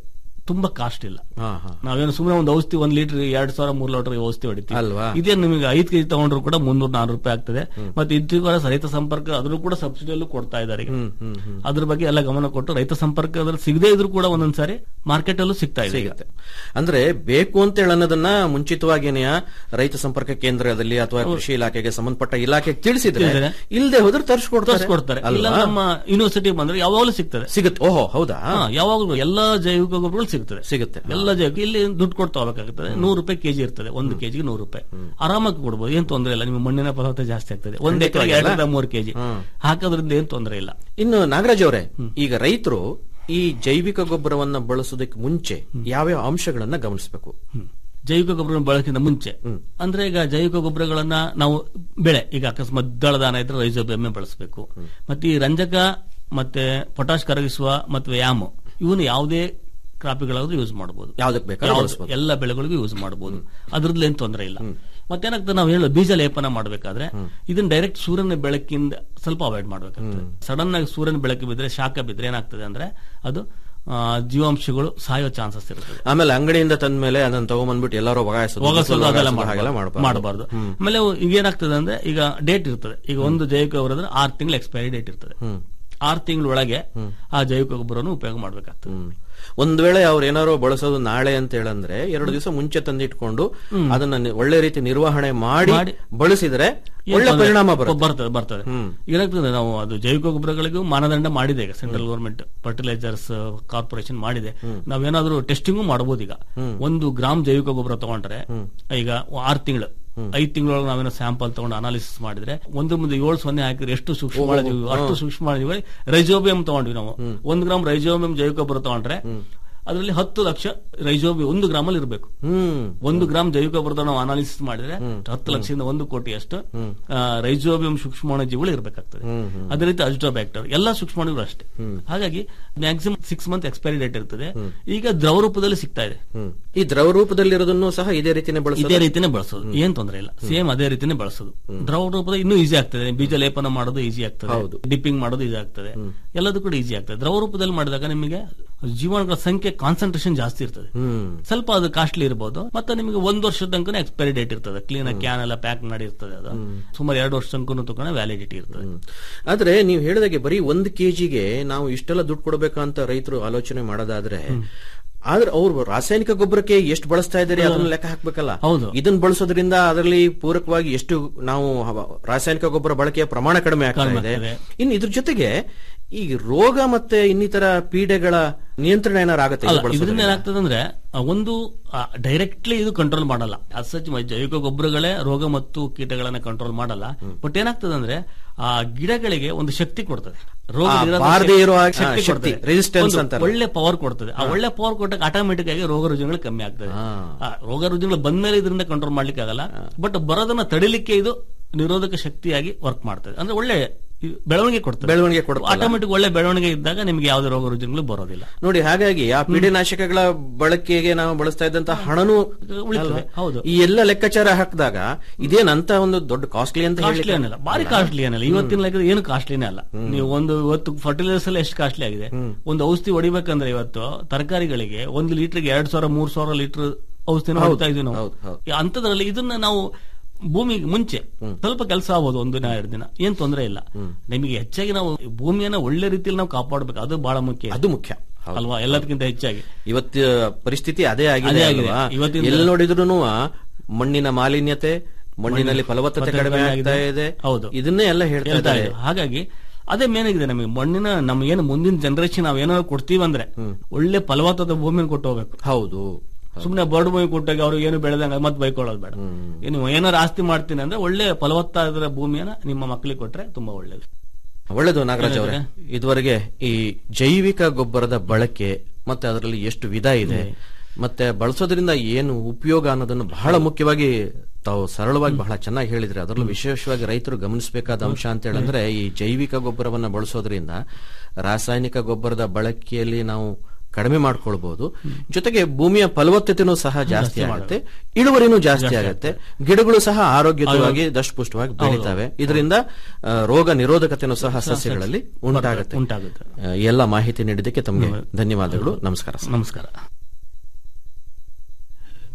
ತುಂಬಾ ಕಾಸ್ಟ್ ಇಲ್ಲ
ಹಾ ಹಾ
ನಾವೇನು ಸುಮ್ಮನೆ ಒಂದು ಔಷಧಿ ಒಂದ್ ಲೀಟರ್ ಎರಡ್ ಸಾವಿರ ಮೂರ್ ಲೀಟರ್ ಔಷಧಿ ಹೊಡಿತೀವಿ
ಅಲ್ವಾ?
ಇದೇ ನಿಮಗೆ ಐದ್ ಕೆಜಿ ತಗೊಂಡ್ರು ಕೂಡ ಮುನ್ನೂರ ನಾನೂರು ರೂಪಾಯಿ ಆಗ್ತದೆ ಮತ್ತೆ ಇದ್ರ ರೈತ ಸಂಪರ್ಕ ಅದ್ರೂ ಕೂಡ ಸಬ್ಸಿಡಿಯಲ್ಲೂ ಕೊಡ್ತಾ ಇದ್ದಾರೆ ಈಗ.
ಹ್ಮ್ ಹ್ಮ್ ಹ್ಮ್
ಅದ್ರ ಬಗ್ಗೆ ಎಲ್ಲ ಗಮನ ಕೊಟ್ಟು ರೈತ ಸಂಪರ್ಕದಲ್ಲಿ ಸಿಗದೇ ಇದ್ರು ಕೂಡ ಒಂದೊಂದ್ಸಾರಿ ಮಾರ್ಕೆಟ್ ಅಲ್ಲೂ ಸಿಗ್ತಾ ಇದೆ ಈಗ.
ಸಿಗುತ್ತೆ ಅಂದ್ರೆ ಬೇಕು ಅಂತ ಹೇಳಿ ಅನ್ನೋದನ್ನ ಮುಂಚಿತವಾಗಿನೇ ರೈತ ಸಂಪರ್ಕ ಕೇಂದ್ರದಲ್ಲಿ ಅಥವಾ ಕೃಷಿ ಇಲಾಖೆಗೆ ಸಂಬಂಧಪಟ್ಟ ಇಲಾಖೆಗೆ ತಿಳಿಸಿದ್ರೆ
ತಿಳಿಸಿದ್ರೆ
ಇಲ್ಲದೆ ಹೋದ್ರೆ ತರಿಸ್ಕೊಡ್ತಾರೆ
ತರಿಸ್ಕೊಡ್ತಾರೆ ಇಲ್ಲ
ಅಲ್ವಾ
ನಮ್ಮ ಯೂನಿವರ್ಸಿಟಿ ಬಂದ್ರೆ ಯಾವಾಗಲೂ ಸಿಗ್ತದೆ
ಸಿಗುತ್ತೆ ಓಹೋ ಹೌದಾ
ಹಾ, ಯಾವಾಗಲೂ ಎಲ್ಲಾ ಜೈವಿಕ ಗೊಬ್ಬರಗಳು ಸಿಗ್ತದೆ
ಸಿಗುತ್ತೆ
ಎಲ್ಲ ಜೈವಿಕ ಇಲ್ಲಿ ದುಡ್ಡು ಕೊಡ್ತಾ ಹೋಗ್ಬೇಕಾಗ್ತದೆ ನೂರು ರೂಪಾಯಿ ಕೆಜಿ ಇರ್ತದೆ ಒಂದು ಕೆಜಿಗೆ ನೂರು ರೂಪಾಯಿ ಆರಾಮಾಗಿ ಕೊಡ್ಬೋದು ಏನ್ ತೊಂದರೆ ಇಲ್ಲ ನಿಮ್ಮ ಮಣ್ಣಿನ ಪದಾರ್ಥ ಜಾಸ್ತಿ ಆಗ್ತದೆ ಒಂದ್ ಎಕರೆಗೆ ಎರಡರಿಂದ ಮೂರು ಕೆಜಿ ಹಾಕೋದ್ರಿಂದ ಏನ್ ತೊಂದರೆ ಇಲ್ಲ
ಇನ್ನು ನಾಗರಾಜ್ ಅವರೇ ಈಗ ರೈತರು ಈ ಜೈವಿಕ ಗೊಬ್ಬರವನ್ನ ಬಳಸೋದಕ್ಕೆ ಮುಂಚೆ ಯಾವ್ಯಾವ ಅಂಶಗಳನ್ನ ಗಮನಿಸಬೇಕು
ಹ್ಮ್. ಜೈವಿಕ ಗೊಬ್ಬರ ಬಳಕೆಯಿಂದ ಮುಂಚೆ ಅಂದ್ರೆ ಈಗ ಜೈವಿಕ ಗೊಬ್ಬರಗಳನ್ನ ನಾವು ಬೆಳೆ ಈಗ ಅಕಸ್ಮಾತ್ ದಳದಾನ ಇದ್ರೆ ರೈಸೋಬಿಯಮ್ಮೆ ಬಳಸಬೇಕು ಮತ್ತೆ ಈ ರಂಜಕ ಮತ್ತೆ ಪೊಟಾಶ್ ಕರಗಿಸುವ ಮತ್ತು ಯಾಮು ಇವನು ಯಾವುದೇ ಕ್ರಾಪಿಗಳಾದ್ರೂ ಯೂಸ್ ಮಾಡಬಹುದು
ಯಾವ್ದಕ್ ಬೇಕಾದ್ರೂ ಬಳಸ್ಬೋದು.
ಎಲ್ಲ ಬೆಳೆಗಳಿಗೂ ಯೂಸ್ ಮಾಡಬಹುದು ಅದ್ರದ್ದು ಏನ್ ತೊಂದರೆ ಇಲ್ಲ ಮತ್ತೇನಾಗ್ತದೆ ನಾವು ಹೇಳೋ ಬೀಜ ಲೇಪನ ಮಾಡಬೇಕಾದ್ರೆ ಇದನ್ನ ಡೈರೆಕ್ಟ್ ಸೂರ್ಯನ ಬೆಳಕಿಂದ ಸ್ವಲ್ಪ ಅವಾಯ್ಡ್ ಮಾಡ್ಬೇಕಾಗ್ತದೆ ಸಡನ್ ಆಗಿ ಸೂರ್ಯನ ಬೆಳಕು ಬಿದ್ರೆ ಶಾಖ ಬಿದ್ರೆ ಏನಾಗ್ತದೆ ಅಂದ್ರೆ ಅದು ಆ, ಜೀವಾಂಶಗಳು ಸಾಯೋ ಚಾನ್ಸಸ್ ಇರ್ತದೆ
ಆಮೇಲೆ ಅಂಗಡಿಯಿಂದ ತಂದ ಮೇಲೆ ಅದನ್ನ ತಗೊಂಡ್ಬಂದ್ಬಿಟ್ಟು ಎಲ್ಲರೂ ಒಗಾಯಿಸೋದು
ಹೋಗಸೋದು ಅದೆಲ್ಲ
ಹಾಗೆಲ್ಲ
ಮಾಡಬಾರ್ದು
ಮಾಡಬಾರ್ದು
ಆಮೇಲೆ ಈಗ ಏನಾಗ್ತದೆ ಅಂದ್ರೆ ಈಗ ಡೇಟ್ ಇರ್ತದೆ ಈಗ ಒಂದು ಜೈವಿಕ ಗೊಬ್ಬರ ಅಂದ್ರೆ ಆರು ತಿಂಗಳ ಎಕ್ಸ್ಪೈರಿ ಡೇಟ್ ಇರ್ತದೆ ಆರು ತಿಂಗಳೊಳಗೆ ಆ ಜೈವಿಕ ಗೊಬ್ಬರವನ್ನು ಉಪಯೋಗ ಮಾಡಬೇಕಾಗ್ತದೆ
ಹ್ಮ್. ಒಂದ್ ವೇಳೆ ಅವ್ರು ಏನಾರೋ ಬಳಸೋದು ನಾಳೆ ಅಂತ ಹೇಳಂದ್ರೆ ಎರಡು ದಿವಸ ಮುಂಚೆ ತಂದಿಟ್ಕೊಂಡು ಅದನ್ನ ನಿ- ಒಳ್ಳೆ ರೀತಿ ನಿರ್ವಹಣೆ ಮಾಡಿ
ಮಾಡಿ.
ಬಳಸಿದ್ರೆ
ಏನ್
ಒಳ್ಳೆ
ತೊಂದ್ರೆ-
ಪರಿಣಾಮ ಬರುತ್ತೆ
ಬರ್ತದೆ ಬರ್ತದೆ ಏನಾಗ್ತದೆ ನಾವು ಅದು ಜೈವಿಕ ಗೊಬ್ಬರಗಳಿಗೂ ಮಾನದಂಡ ಮಾಡಿದೆ ಈಗ ಸೆಂಟ್ರಲ್ ಗವರ್ಮೆಂಟ್ ಫರ್ಟಿಲೈಸರ್ಸ್ ಕಾರ್ಪೊರೇಷನ್ ಮಾಡಿದೆ ನಾವೇನಾದ್ರೂ ಟೆಸ್ಟಿಂಗು ಮಾಡಬಹುದು ಈಗ ಒಂದು ಗ್ರಾಮ್ ಜೈವಿಕ ಗೊಬ್ಬರ ತಗೊಂಡ್ರೆ ಈಗ ಆರು ತಿಂಗಳು ಐದ್ ತಿಂಗಳೊಳಗೆ ನಾವೇನೋ ಸ್ಯಾಂಪಲ್ ತಗೊಂಡು ಅನಾಲಿಸಿಸ್ ಮಾಡಿದ್ರೆ ಒಂದು ಮುಂದೆ ಏಳು ಸೊನ್ನೆ ಹಾಕಿದ್ರೆ ಎಷ್ಟು ಸೂಕ್ಷ್ಮ ಅಷ್ಟು ಸೂಕ್ಷ್ಮ ರೈಜೋಬಿಯಂ ತಗೊಂಡ್ವಿ ನಾವು ಒಂದು ಗ್ರಾಮ್ ರೈಜೋಬಿಯಂ ಜೈವಿಕ ಗೊಬ್ಬರ ತಗೊಂಡ್ರೆ ಅದರಲ್ಲಿ ಹತ್ತು ಲಕ್ಷ ರೈಜೋಬಿ ಒಂದು ಗ್ರಾಮಲ್ಲಿ ಇರಬೇಕು
ಹ್ಮ್
ಒಂದು ಗ್ರಾಮ್ ಜೈವಿಕ ಗೊಬ್ಬರದ ನಾವು ಅನಾಲಿಸಿಸ್ ಮಾಡಿದ್ರೆ ಹತ್ತು ಲಕ್ಷದಿಂದ ಒಂದು ಕೋಟಿಯಷ್ಟು ರೈಜೋಬಿಯಂ ಸೂಕ್ಷ್ಮಾಣುಜೀವಿಗಳು ಇರಬೇಕಾಗ್ತದೆ ಅದೇ ರೀತಿ ಅಜಿಟೋಬ್ಯಾಕ್ಟರ್ ಎಲ್ಲ ಸೂಕ್ಷ್ಮಾಣುಗಳು ಅಷ್ಟೇ ಹಾಗಾಗಿ maximum six month expiry date ಇರ್ತದೆ ಈಗ ದ್ರವ ರೂಪದಲ್ಲಿ ಸಿಗ್ತಾ ಇದೆ
ಹ್ಮ್ ಈ ದ್ರವ ರೂಪದಲ್ಲಿರೋದನ್ನು ಸಹ ಇದೇ ರೀತಿನೇ ಬಳಸೋದು
ಇದೇ ರೀತಿನೇ ಬಳಸೋದು ಏನ್ ತೊಂದರೆ ಇಲ್ಲ ಸೇಮ್ ಅದೇ ರೀತಿನೇ ಬಳಸೋದು ದ್ರವ ರೂಪದ ಇನ್ನೂ ಈಸಿ ಆಗ್ತದೆ ಬೀಜ ಲೇಪನ ಮಾಡೋದು ಈಸಿ ಆಗ್ತದೆ ಡಿಪ್ಪಿಂಗ್ ಮಾಡೋದು ಈಸಿ ಆಗ್ತದೆ ಎಲ್ಲದೂ ಕೂಡ ಈಸಿ ಆಗ್ತದೆ ದ್ರವ ರೂಪದಲ್ಲಿ ಮಾಡಿದಾಗ ನಿಮಗೆ ಜೀವಾಣುಗಳ ಸಂಖ್ಯೆ ಕಾನ್ಸಂಟ್ರೇಷನ್ ಜಾಸ್ತಿ ಇರ್ತದೆ
ಹ್ಮ್
ಸ್ವಲ್ಪ ಅದು ಕಾಸ್ಟ್ಲಿ ಇರಬಹುದು ಮತ್ತೆ ನಿಮಗೆ ಒಂದು ವರ್ಷದ ತನಕ ಎಕ್ಸ್ಪೈರಿ ಡೇಟ್ ಇರ್ತದೆ ಕ್ಲೀನ್ ಆಗಿ ಕ್ಯಾನ್ ಎಲ್ಲ ಪ್ಯಾಕ್ ಮಾಡಿರ್ತದೆ ಅದು ಸುಮಾರು ಎರಡು ವರ್ಷ ತನಕ ತಗೊಂಡ ವ್ಯಾಲಿಡಿಟಿ ಇರ್ತದೆ
ಆದ್ರೆ ನೀವು ಹೇಳಿದಾಗೆ ಬರೀ ಒಂದು ಕೆಜಿಗೆ ನಾವು ಇಷ್ಟೆಲ್ಲ ದುಡ್ಡು ಕೊಡಬೇಕಂತ ರೈತರು ಆಲೋಚನೆ ಮಾಡೋದಾದ್ರೆ ಆದ್ರೆ ಅವ್ರು ರಾಸಾಯನಿಕ ಗೊಬ್ಬರಕ್ಕೆ ಎಷ್ಟು ಬಳಸ್ತಾ ಇದ್ದಾರೆ ಅದನ್ನ ಲೆಕ್ಕ ಹಾಕ್ಬೇಕಲ್ಲ
ಹೌದು.
ಇದನ್ನ ಬಳಸೋದ್ರಿಂದ ಅದರಲ್ಲಿ ಪೂರಕವಾಗಿ ಎಷ್ಟು ನಾವು ಹವ- ರಾಸಾಯನಿಕ ಗೊಬ್ಬರ ಬಳಕೆಯ ಪ್ರಮಾಣ ಕಡಿಮೆ ಆಗ್ತಾ
ಕಡಿಮೆ
ಇದೆ
ಆಗ್ತದೆ.
ಇನ್ನು ಇದ್ರ ಜೊತೆಗೆ ಈ ರೋಗ ಮತ್ತೆ ಇನ್ನಿತರ ಪೀಡೆಗಳ ನಿಯಂತ್ರಣ ಏನಾರು ಆಗುತ್ತೆ
ಅಲ್ಲ ಇದರಿಂದ ಏನಾಗ್ತದೆ ಅಂದ್ರೆ ಆ, ಒಂದು ಡೈರೆಕ್ಟ್ಲಿ ಇದು ಕಂಟ್ರೋಲ್ ಮಾಡಲ್ಲ ಅದ್ ಸಚ್ ಜೈವಿಕ ಗೊಬ್ಬರಗಳೇ ರೋಗ ಮತ್ತು ಕೀಟಗಳನ್ನ ಕಂಟ್ರೋಲ್ ಮಾಡಲ್ಲ ಬಟ್ ಏನಾಗ್ತದೆ ಅಂದ್ರೆ ಆ ಗಿಡಗಳಿಗೆ ಒಂದು ಶಕ್ತಿ ಕೊಡ್ತದೆ ರೋಗ
ಆ,
ನಿರೋಧಕ
ಬಾರದೇ ಇರೋ ಹಾಗೆ
ಶಕ್ತಿ
ಶಕ್ತಿ,
ಕೊಡ್ತದೆ.
resistance
ಒಂದು
ಅಂತಾರಲ್ಲ.
ಒಳ್ಳೆ ಪವರ್ ಕೊಡ್ತದೆ ಆ ಒಳ್ಳೆ ಪವರ್ ಕೊಟ್ಟಾಗ ಆಟೋಮೆಟಿಕ್ ಆಗಿ ರೋಗ ರುಜಿನಗಳು ಕಮ್ಮಿ ಆಗ್ತದೆ
ಹಾ.
ಆ, ರೋಗ ರುಜಿನಗಳು ಬಂದ್ಮೇಲೆ ಇದರಿಂದ ಕಂಟ್ರೋಲ್ ಮಾಡ್ಲಿಕ್ಕೆ ಆಗಲ್ಲ ಬಟ್ ಬರೋದನ್ನ ತಡಿಲಿಕ್ಕೆ ಇದು ನಿರೋಧಕ ಶಕ್ತಿಯಾಗಿ ವರ್ಕ್ ಮಾಡ್ತದೆ ಅಂದ್ರೆ ಒಳ್ಳೆ ಈ ಬೆಳವಣಿಗೆ ಕೊಡ್ತದೆ
ಬೆಳವಣಿಗೆ ಕೊಡುತ್ತಲ್ಲ?
ಆಟೋಮೆಟಿಕ್ ಒಳ್ಳೆ ಬೆಳವಣಿಗೆ ಇದ್ದಾಗ ನಿಮ್ಗೆ ಯಾವುದೇ ರೋಗ ರುಜಿನಗಳು ಬರೋದಿಲ್ಲ
ನೋಡಿ ಹಾಗಾಗಿ ಆ ಪೀಡೆನಾಶಕಗಳ ಬಳಕೆಗೆ ನಾವು ಬಳಸ್ತಾ ಇದ್ದಂತ ಹಣನೂ
ಉಳಿತದೆ.
ಅಲ್ವಾ?
ಹೌದು.
ಈ ಎಲ್ಲ ಲೆಕ್ಕಾಚಾರ ಹಾಕಿದಾಗ ಇದೇನಂತ ಒಂದು ದೊಡ್ಡ ಕಾಸ್ಟ್ಲಿ ಅಂತ
ಕಾಸ್ಟ್ಲಿ
ಹೇಳಿ
ಅನ್ನಲ್ಲ ಬಾರಿ ಕಾಸ್ಟ್ಲಿ ಅನ್ನಲ್ಲ ಇವತ್ತಿನ ಲೆಕ್ಕ ಏನು ಕಾಸ್ಟ್ಲಿನೇ ಅಲ್ಲ ನೀವು ಒಂದು ಇವತ್ತು ಫರ್ಟಿಲೈಸರ್ಸ್ ಎಲ್ಲ ಎಷ್ಟು ಕಾಸ್ಟ್ಲಿ ಆಗಿದೆ ಒಂದು ಔಷಧಿ ಹೊಡಿಬೇಕಂದ್ರೆ ಇವತ್ತು ತರಕಾರಿಗಳಿಗೆ ಒಂದು ಲೀಟರ್ಗೆ ಎರಡ್ ಸಾವಿರ ಮೂರ್ ಸಾವಿರ ಲೀಟರ್ ಔಷಧಿನ ಹೊಡ್ತಾ ಇದೀವಿ ನಾವು
ಹೌದು, ಹೌದು.
ಈ ಅಂತದ್ರಲ್ಲಿ ಇದನ್ನ ನಾವು ಭೂಮಿಗೆ ಮುಂಚೆ ಸ್ವಲ್ಪ ಕೆಲಸ ಆಗ್ಬೋದು ಒಂದು ದಿನ ಎರಡು ದಿನ ಏನ್ ತೊಂದರೆ ಇಲ್ಲ ನಿಮಗೆ ಹೆಚ್ಚಾಗಿ ನಾವು ಭೂಮಿಯನ್ನ ಒಳ್ಳೆ ರೀತಿಯಲ್ಲಿ ನಾವು ಕಾಪಾಡಬೇಕು ಅದು ಬಹಳ ಮುಖ್ಯ
ಅದು ಮುಖ್ಯ ಹೌದು.
ಅಲ್ವಾ ಎಲ್ಲದಕ್ಕಿಂತ ಹೆಚ್ಚಾಗಿ
ಇವತ್ತು ಪರಿಸ್ಥಿತಿ ಅದೇ ಆಗಿದೆ
ಅದೇ ಆಗಿದೆ.
ಅಲ್ವಾ?
ಇವತ್ತಿನ-
ಎಲ್ಲಿ ನೋಡಿದ್ರು ಮಣ್ಣಿನ ಮಾಲಿನ್ಯತೆ ಮಣ್ಣಿನಲ್ಲಿ ಫಲವತ್ತತೆ ಕಡಿಮೆ ಆಗ್ತಾ ಇದೆ
ಹೌದು.
ಇದನ್ನೇ ಎಲ್ಲ ಹೇಳ್ತಾ
ಹೇಳ್ತಾ
ಇದ್ದಾರೆ
ಇದೆ ಹಾಗಾಗಿ ಅದೇ ಮೇನ್ ಇದೆ ನಮಗೆ ಮಣ್ಣಿನ ನಮ್ಮ ಏನು ಮುಂದಿನ ಜನರೇಷನ್ ನಾವ್ ಏನಾದ್ರು ಕೊಡ್ತೀವಿ ಅಂದ್ರೆ ಒಳ್ಳೆ ಫಲವತ್ತಾದ ಭೂಮಿನ ಕೊಟ್ಟು ಹೋಗ್ಬೇಕು
ಹೌದು
ಸುಮ್ನೆ ಬರ್ಡ್ ಭೂಮಿ ಕೊಟ್ಟಾಗ ಅವ್ರು ಏನು ಬೆಳೆದಂಗ ಮತ್ತೆ ಬೈಕೊಳ್ಳೋದು ಬೇಡ ನೀವು ಏನಾರು ಆಸ್ತಿ ಮಾಡ್ತೀನಿ ಅಂದ್ರೆ ಒಳ್ಳೆ ಫಲವತ್ತಾದ ಭೂಮಿಯನ್ನ ನಿಮ್ಮ ಮಕ್ಕಳಿಗೆ ಕೊಟ್ರೆ ತುಂಬಾ ಒಳ್ಳೇದು
ಒಳ್ಳೆದು ನಾಗರಾಜ್ ಅವರೇ ಇದುವರೆಗೆ ಈ ಜೈವಿಕ ಗೊಬ್ಬರದ ಬಳಕೆ ಮತ್ತೆ ಅದರಲ್ಲಿ ಎಷ್ಟು ವಿಧ ಇದೆ ಮತ್ತೆ ಬಳಸೋದ್ರಿಂದ ಏನು ಉಪಯೋಗ ಅನ್ನೋದನ್ನು ಬಹಳ ಮುಖ್ಯವಾಗಿ ತಾವು ಸರಳವಾಗಿ ಬಹಳ ಚೆನ್ನಾಗಿ ಹೇಳಿದ್ರೆ ಅದರಲ್ಲೂ ವಿಶೇಷವಾಗಿ ರೈತರು ಗಮನಿಸಬೇಕಾದ ಅಂಶ ಅಂತ ಹೇಳಿದ್ರೆ ಈ ಜೈವಿಕ ಗೊಬ್ಬರವನ್ನ ಬಳಸೋದ್ರಿಂದ ರಾಸಾಯನಿಕ ಗೊಬ್ಬರದ ಬಳಕೆಯಲ್ಲಿ ನಾವು ಕಡಿಮೆ ಮಾಡ್ಕೊಳ್ಬಹುದು ಜೊತೆಗೆ ಭೂಮಿಯ ಫಲವತ್ತತೆನೂ ಸಹ ಜಾಸ್ತಿ ಆಗುತ್ತೆ ಇಳುವರಿನೂ ಜಾಸ್ತಿ ಆಗುತ್ತೆ ಗಿಡಗಳು ಸಹ ಆರೋಗ್ಯವಾಗಿ ದಷ್ಟಪುಷ್ಟವಾಗಿ ಬೆಳೀತವೆ ಇದರಿಂದ ಆ, ರೋಗ ನಿರೋಧಕತೆನೂ ಸಹ ಸಸ್ಯಗಳಲ್ಲಿ ಉಂಟಾಗುತ್ತೆ
ಉಂಟಾಗುತ್ತೆ
ಆ, ಈ ಎಲ್ಲ ಮಾಹಿತಿ ನೀಡಿದ್ದಕ್ಕೆ ತಮಗೆ ಧನ್ಯವಾದಗಳು ನಮಸ್ಕಾರ ಸರ್.
ನಮಸ್ಕಾರ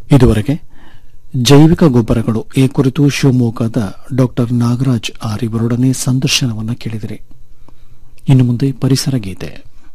ಇದುವರೆಗೆ ಜೈವಿಕ ಗೊಬ್ಬರಗಳು ಈ ಕುರಿತು ಶಿವಮೊಗ್ಗದ ಡಾಕ್ಟರ್ ನಾಗರಾಜ್ ಆರ್ ಇವರೊಡನೆ ಸಂದರ್ಶನವನ್ನು ಕೇಳಿದಿರಿ ಇನ್ನು ಮುಂದೆ ಪರಿಸರ ಗೀತೆ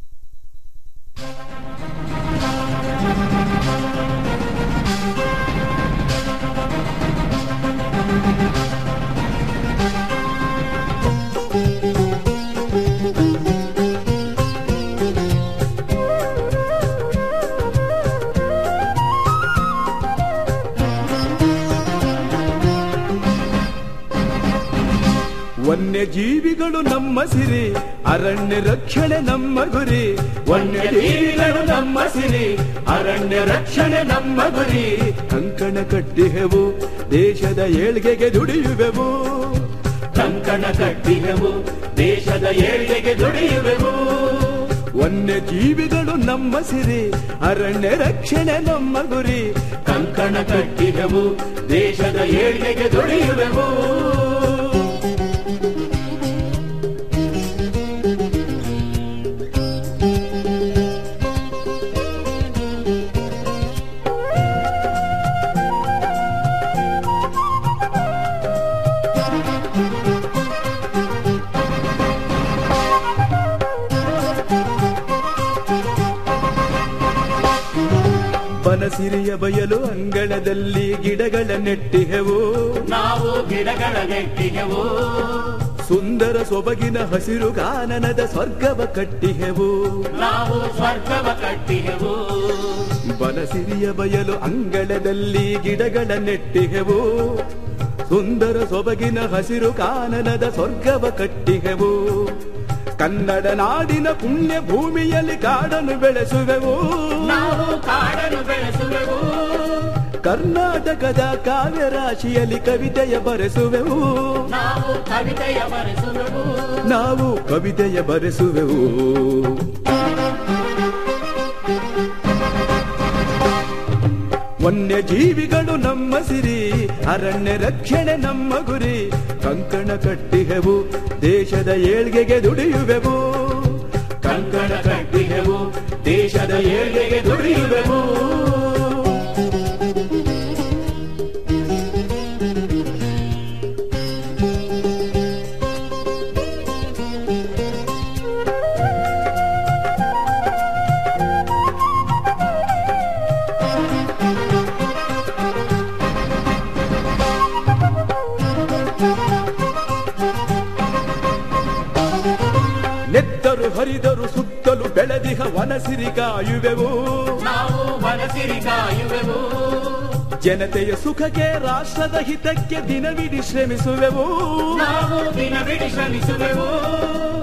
ವನ್ಯಜೀವಿಗಳು ನಮ್ಮ ಸಿರಿ ಅರಣ್ಯ ರಕ್ಷಣೆ ನಮ್ಮ ಗುರಿ ವನ್ಯಜೀವಿಗಳು ನಮ್ಮ ಸಿರಿ ಅರಣ್ಯ ರಕ್ಷಣೆ ನಮ್ಮ ಗುರಿ ಕಂಕಣ ಕಟ್ಟಿಹೆವು ದೇಶದ ಏಳ್ಗೆಗೆ ದುಡಿಯುವೆವು ಕಂಕಣ ಕಟ್ಟಿಹೆವು ದೇಶದ ಏಳ್ಗೆಗೆ ದುಡಿಯುವೆವು ವನ್ಯಜೀವಿಗಳು ನಮ್ಮ ಸಿರಿ ಅರಣ್ಯ ರಕ್ಷಣೆ ನಮ್ಮ ಗುರಿ ಕಂಕಣ ಕಟ್ಟಿಹೆವು ದೇಶದ ಏಳ್ಗೆಗೆ ದುಡಿಯುವೆವು ಬನಸಿರಿಯ ಬಯಲು ಅಂಗಳದಲ್ಲಿ ಗಿಡಗಳ ನೆಟ್ಟಿಹೆವು
ನಾವು ಗಿಡಗಳ ನೆಟ್ಟಿಗೆವು
ಸುಂದರ ಸೊಬಗಿನ ಹಸಿರು ಕಾನನದ ಸ್ವರ್ಗವ ಕಟ್ಟಿಹೆವು
ನಾವು ಸ್ವರ್ಗವ ಕಟ್ಟಿಗೆವು
ಬನಸಿರಿಯ ಬಯಲು ಅಂಗಳದಲ್ಲಿ ಗಿಡಗಳ ನೆಟ್ಟಿಹೆವು ಸುಂದರ ಸೊಬಗಿನ ಹಸಿರು ಕಾನನದ ಸ್ವರ್ಗವ ಕಟ್ಟಿಹೆವು ಕನ್ನಡ ನಾಡಿನ ಪುಣ್ಯ ಭೂಮಿಯಲ್ಲಿ ಕಾಡನ್ನು ಬೆಳೆಸುವೆವು
ನಾವು ಕಾಡನ್ನು ಬೆಳೆಸುವೆವು
ಕರ್ನಾಟಕದ ಕಾವ್ಯ ರಾಶಿಯಲ್ಲಿ ಕವಿತೆಯ ಬರೆಸುವೆವು
ನಾವು ಕವಿತೆಯ ಬರೆಸುವೆವು
ನಾವು ಕವಿತೆಯ ಬರೆಸುವೆವು ವನ್ಯಜೀವಿಗಳು ನಮ್ಮ ಸಿರಿ ಅರಣ್ಯ ರಕ್ಷಣೆ ನಮ್ಮ ಗುರಿ ಕಂಕಣ ಕಟ್ಟಿಹೆವು ದೇಶದ ಏಳ್ಗೆಗೆ ದುಡಿಯುವೆವು ಕಂಕಣ ಕಟ್ಟಿಹೆವು ದೇಶದ ಏಳ್ಗೆಗೆ ದುಡಿಯುವೆವು ನೆತ್ತರು ಹರಿದರು ಸುತ್ತಲೂ ಬೆಳೆದಿಹ ವನಸಿರಿ ಕಾಯುವೆವು
ನಾವು ವನಸಿರಿ ಕಾಯುವೆವು
ಜನತೆಯ ಸುಖಕ್ಕೆ ರಾಷ್ಟ್ರದ ಹಿತಕ್ಕೆ ದಿನವಿಡಿ ಶ್ರಮಿಸುವೆವು
ನಾವು ದಿನವಿಡಿ ಶ್ರಮಿಸುವೆವು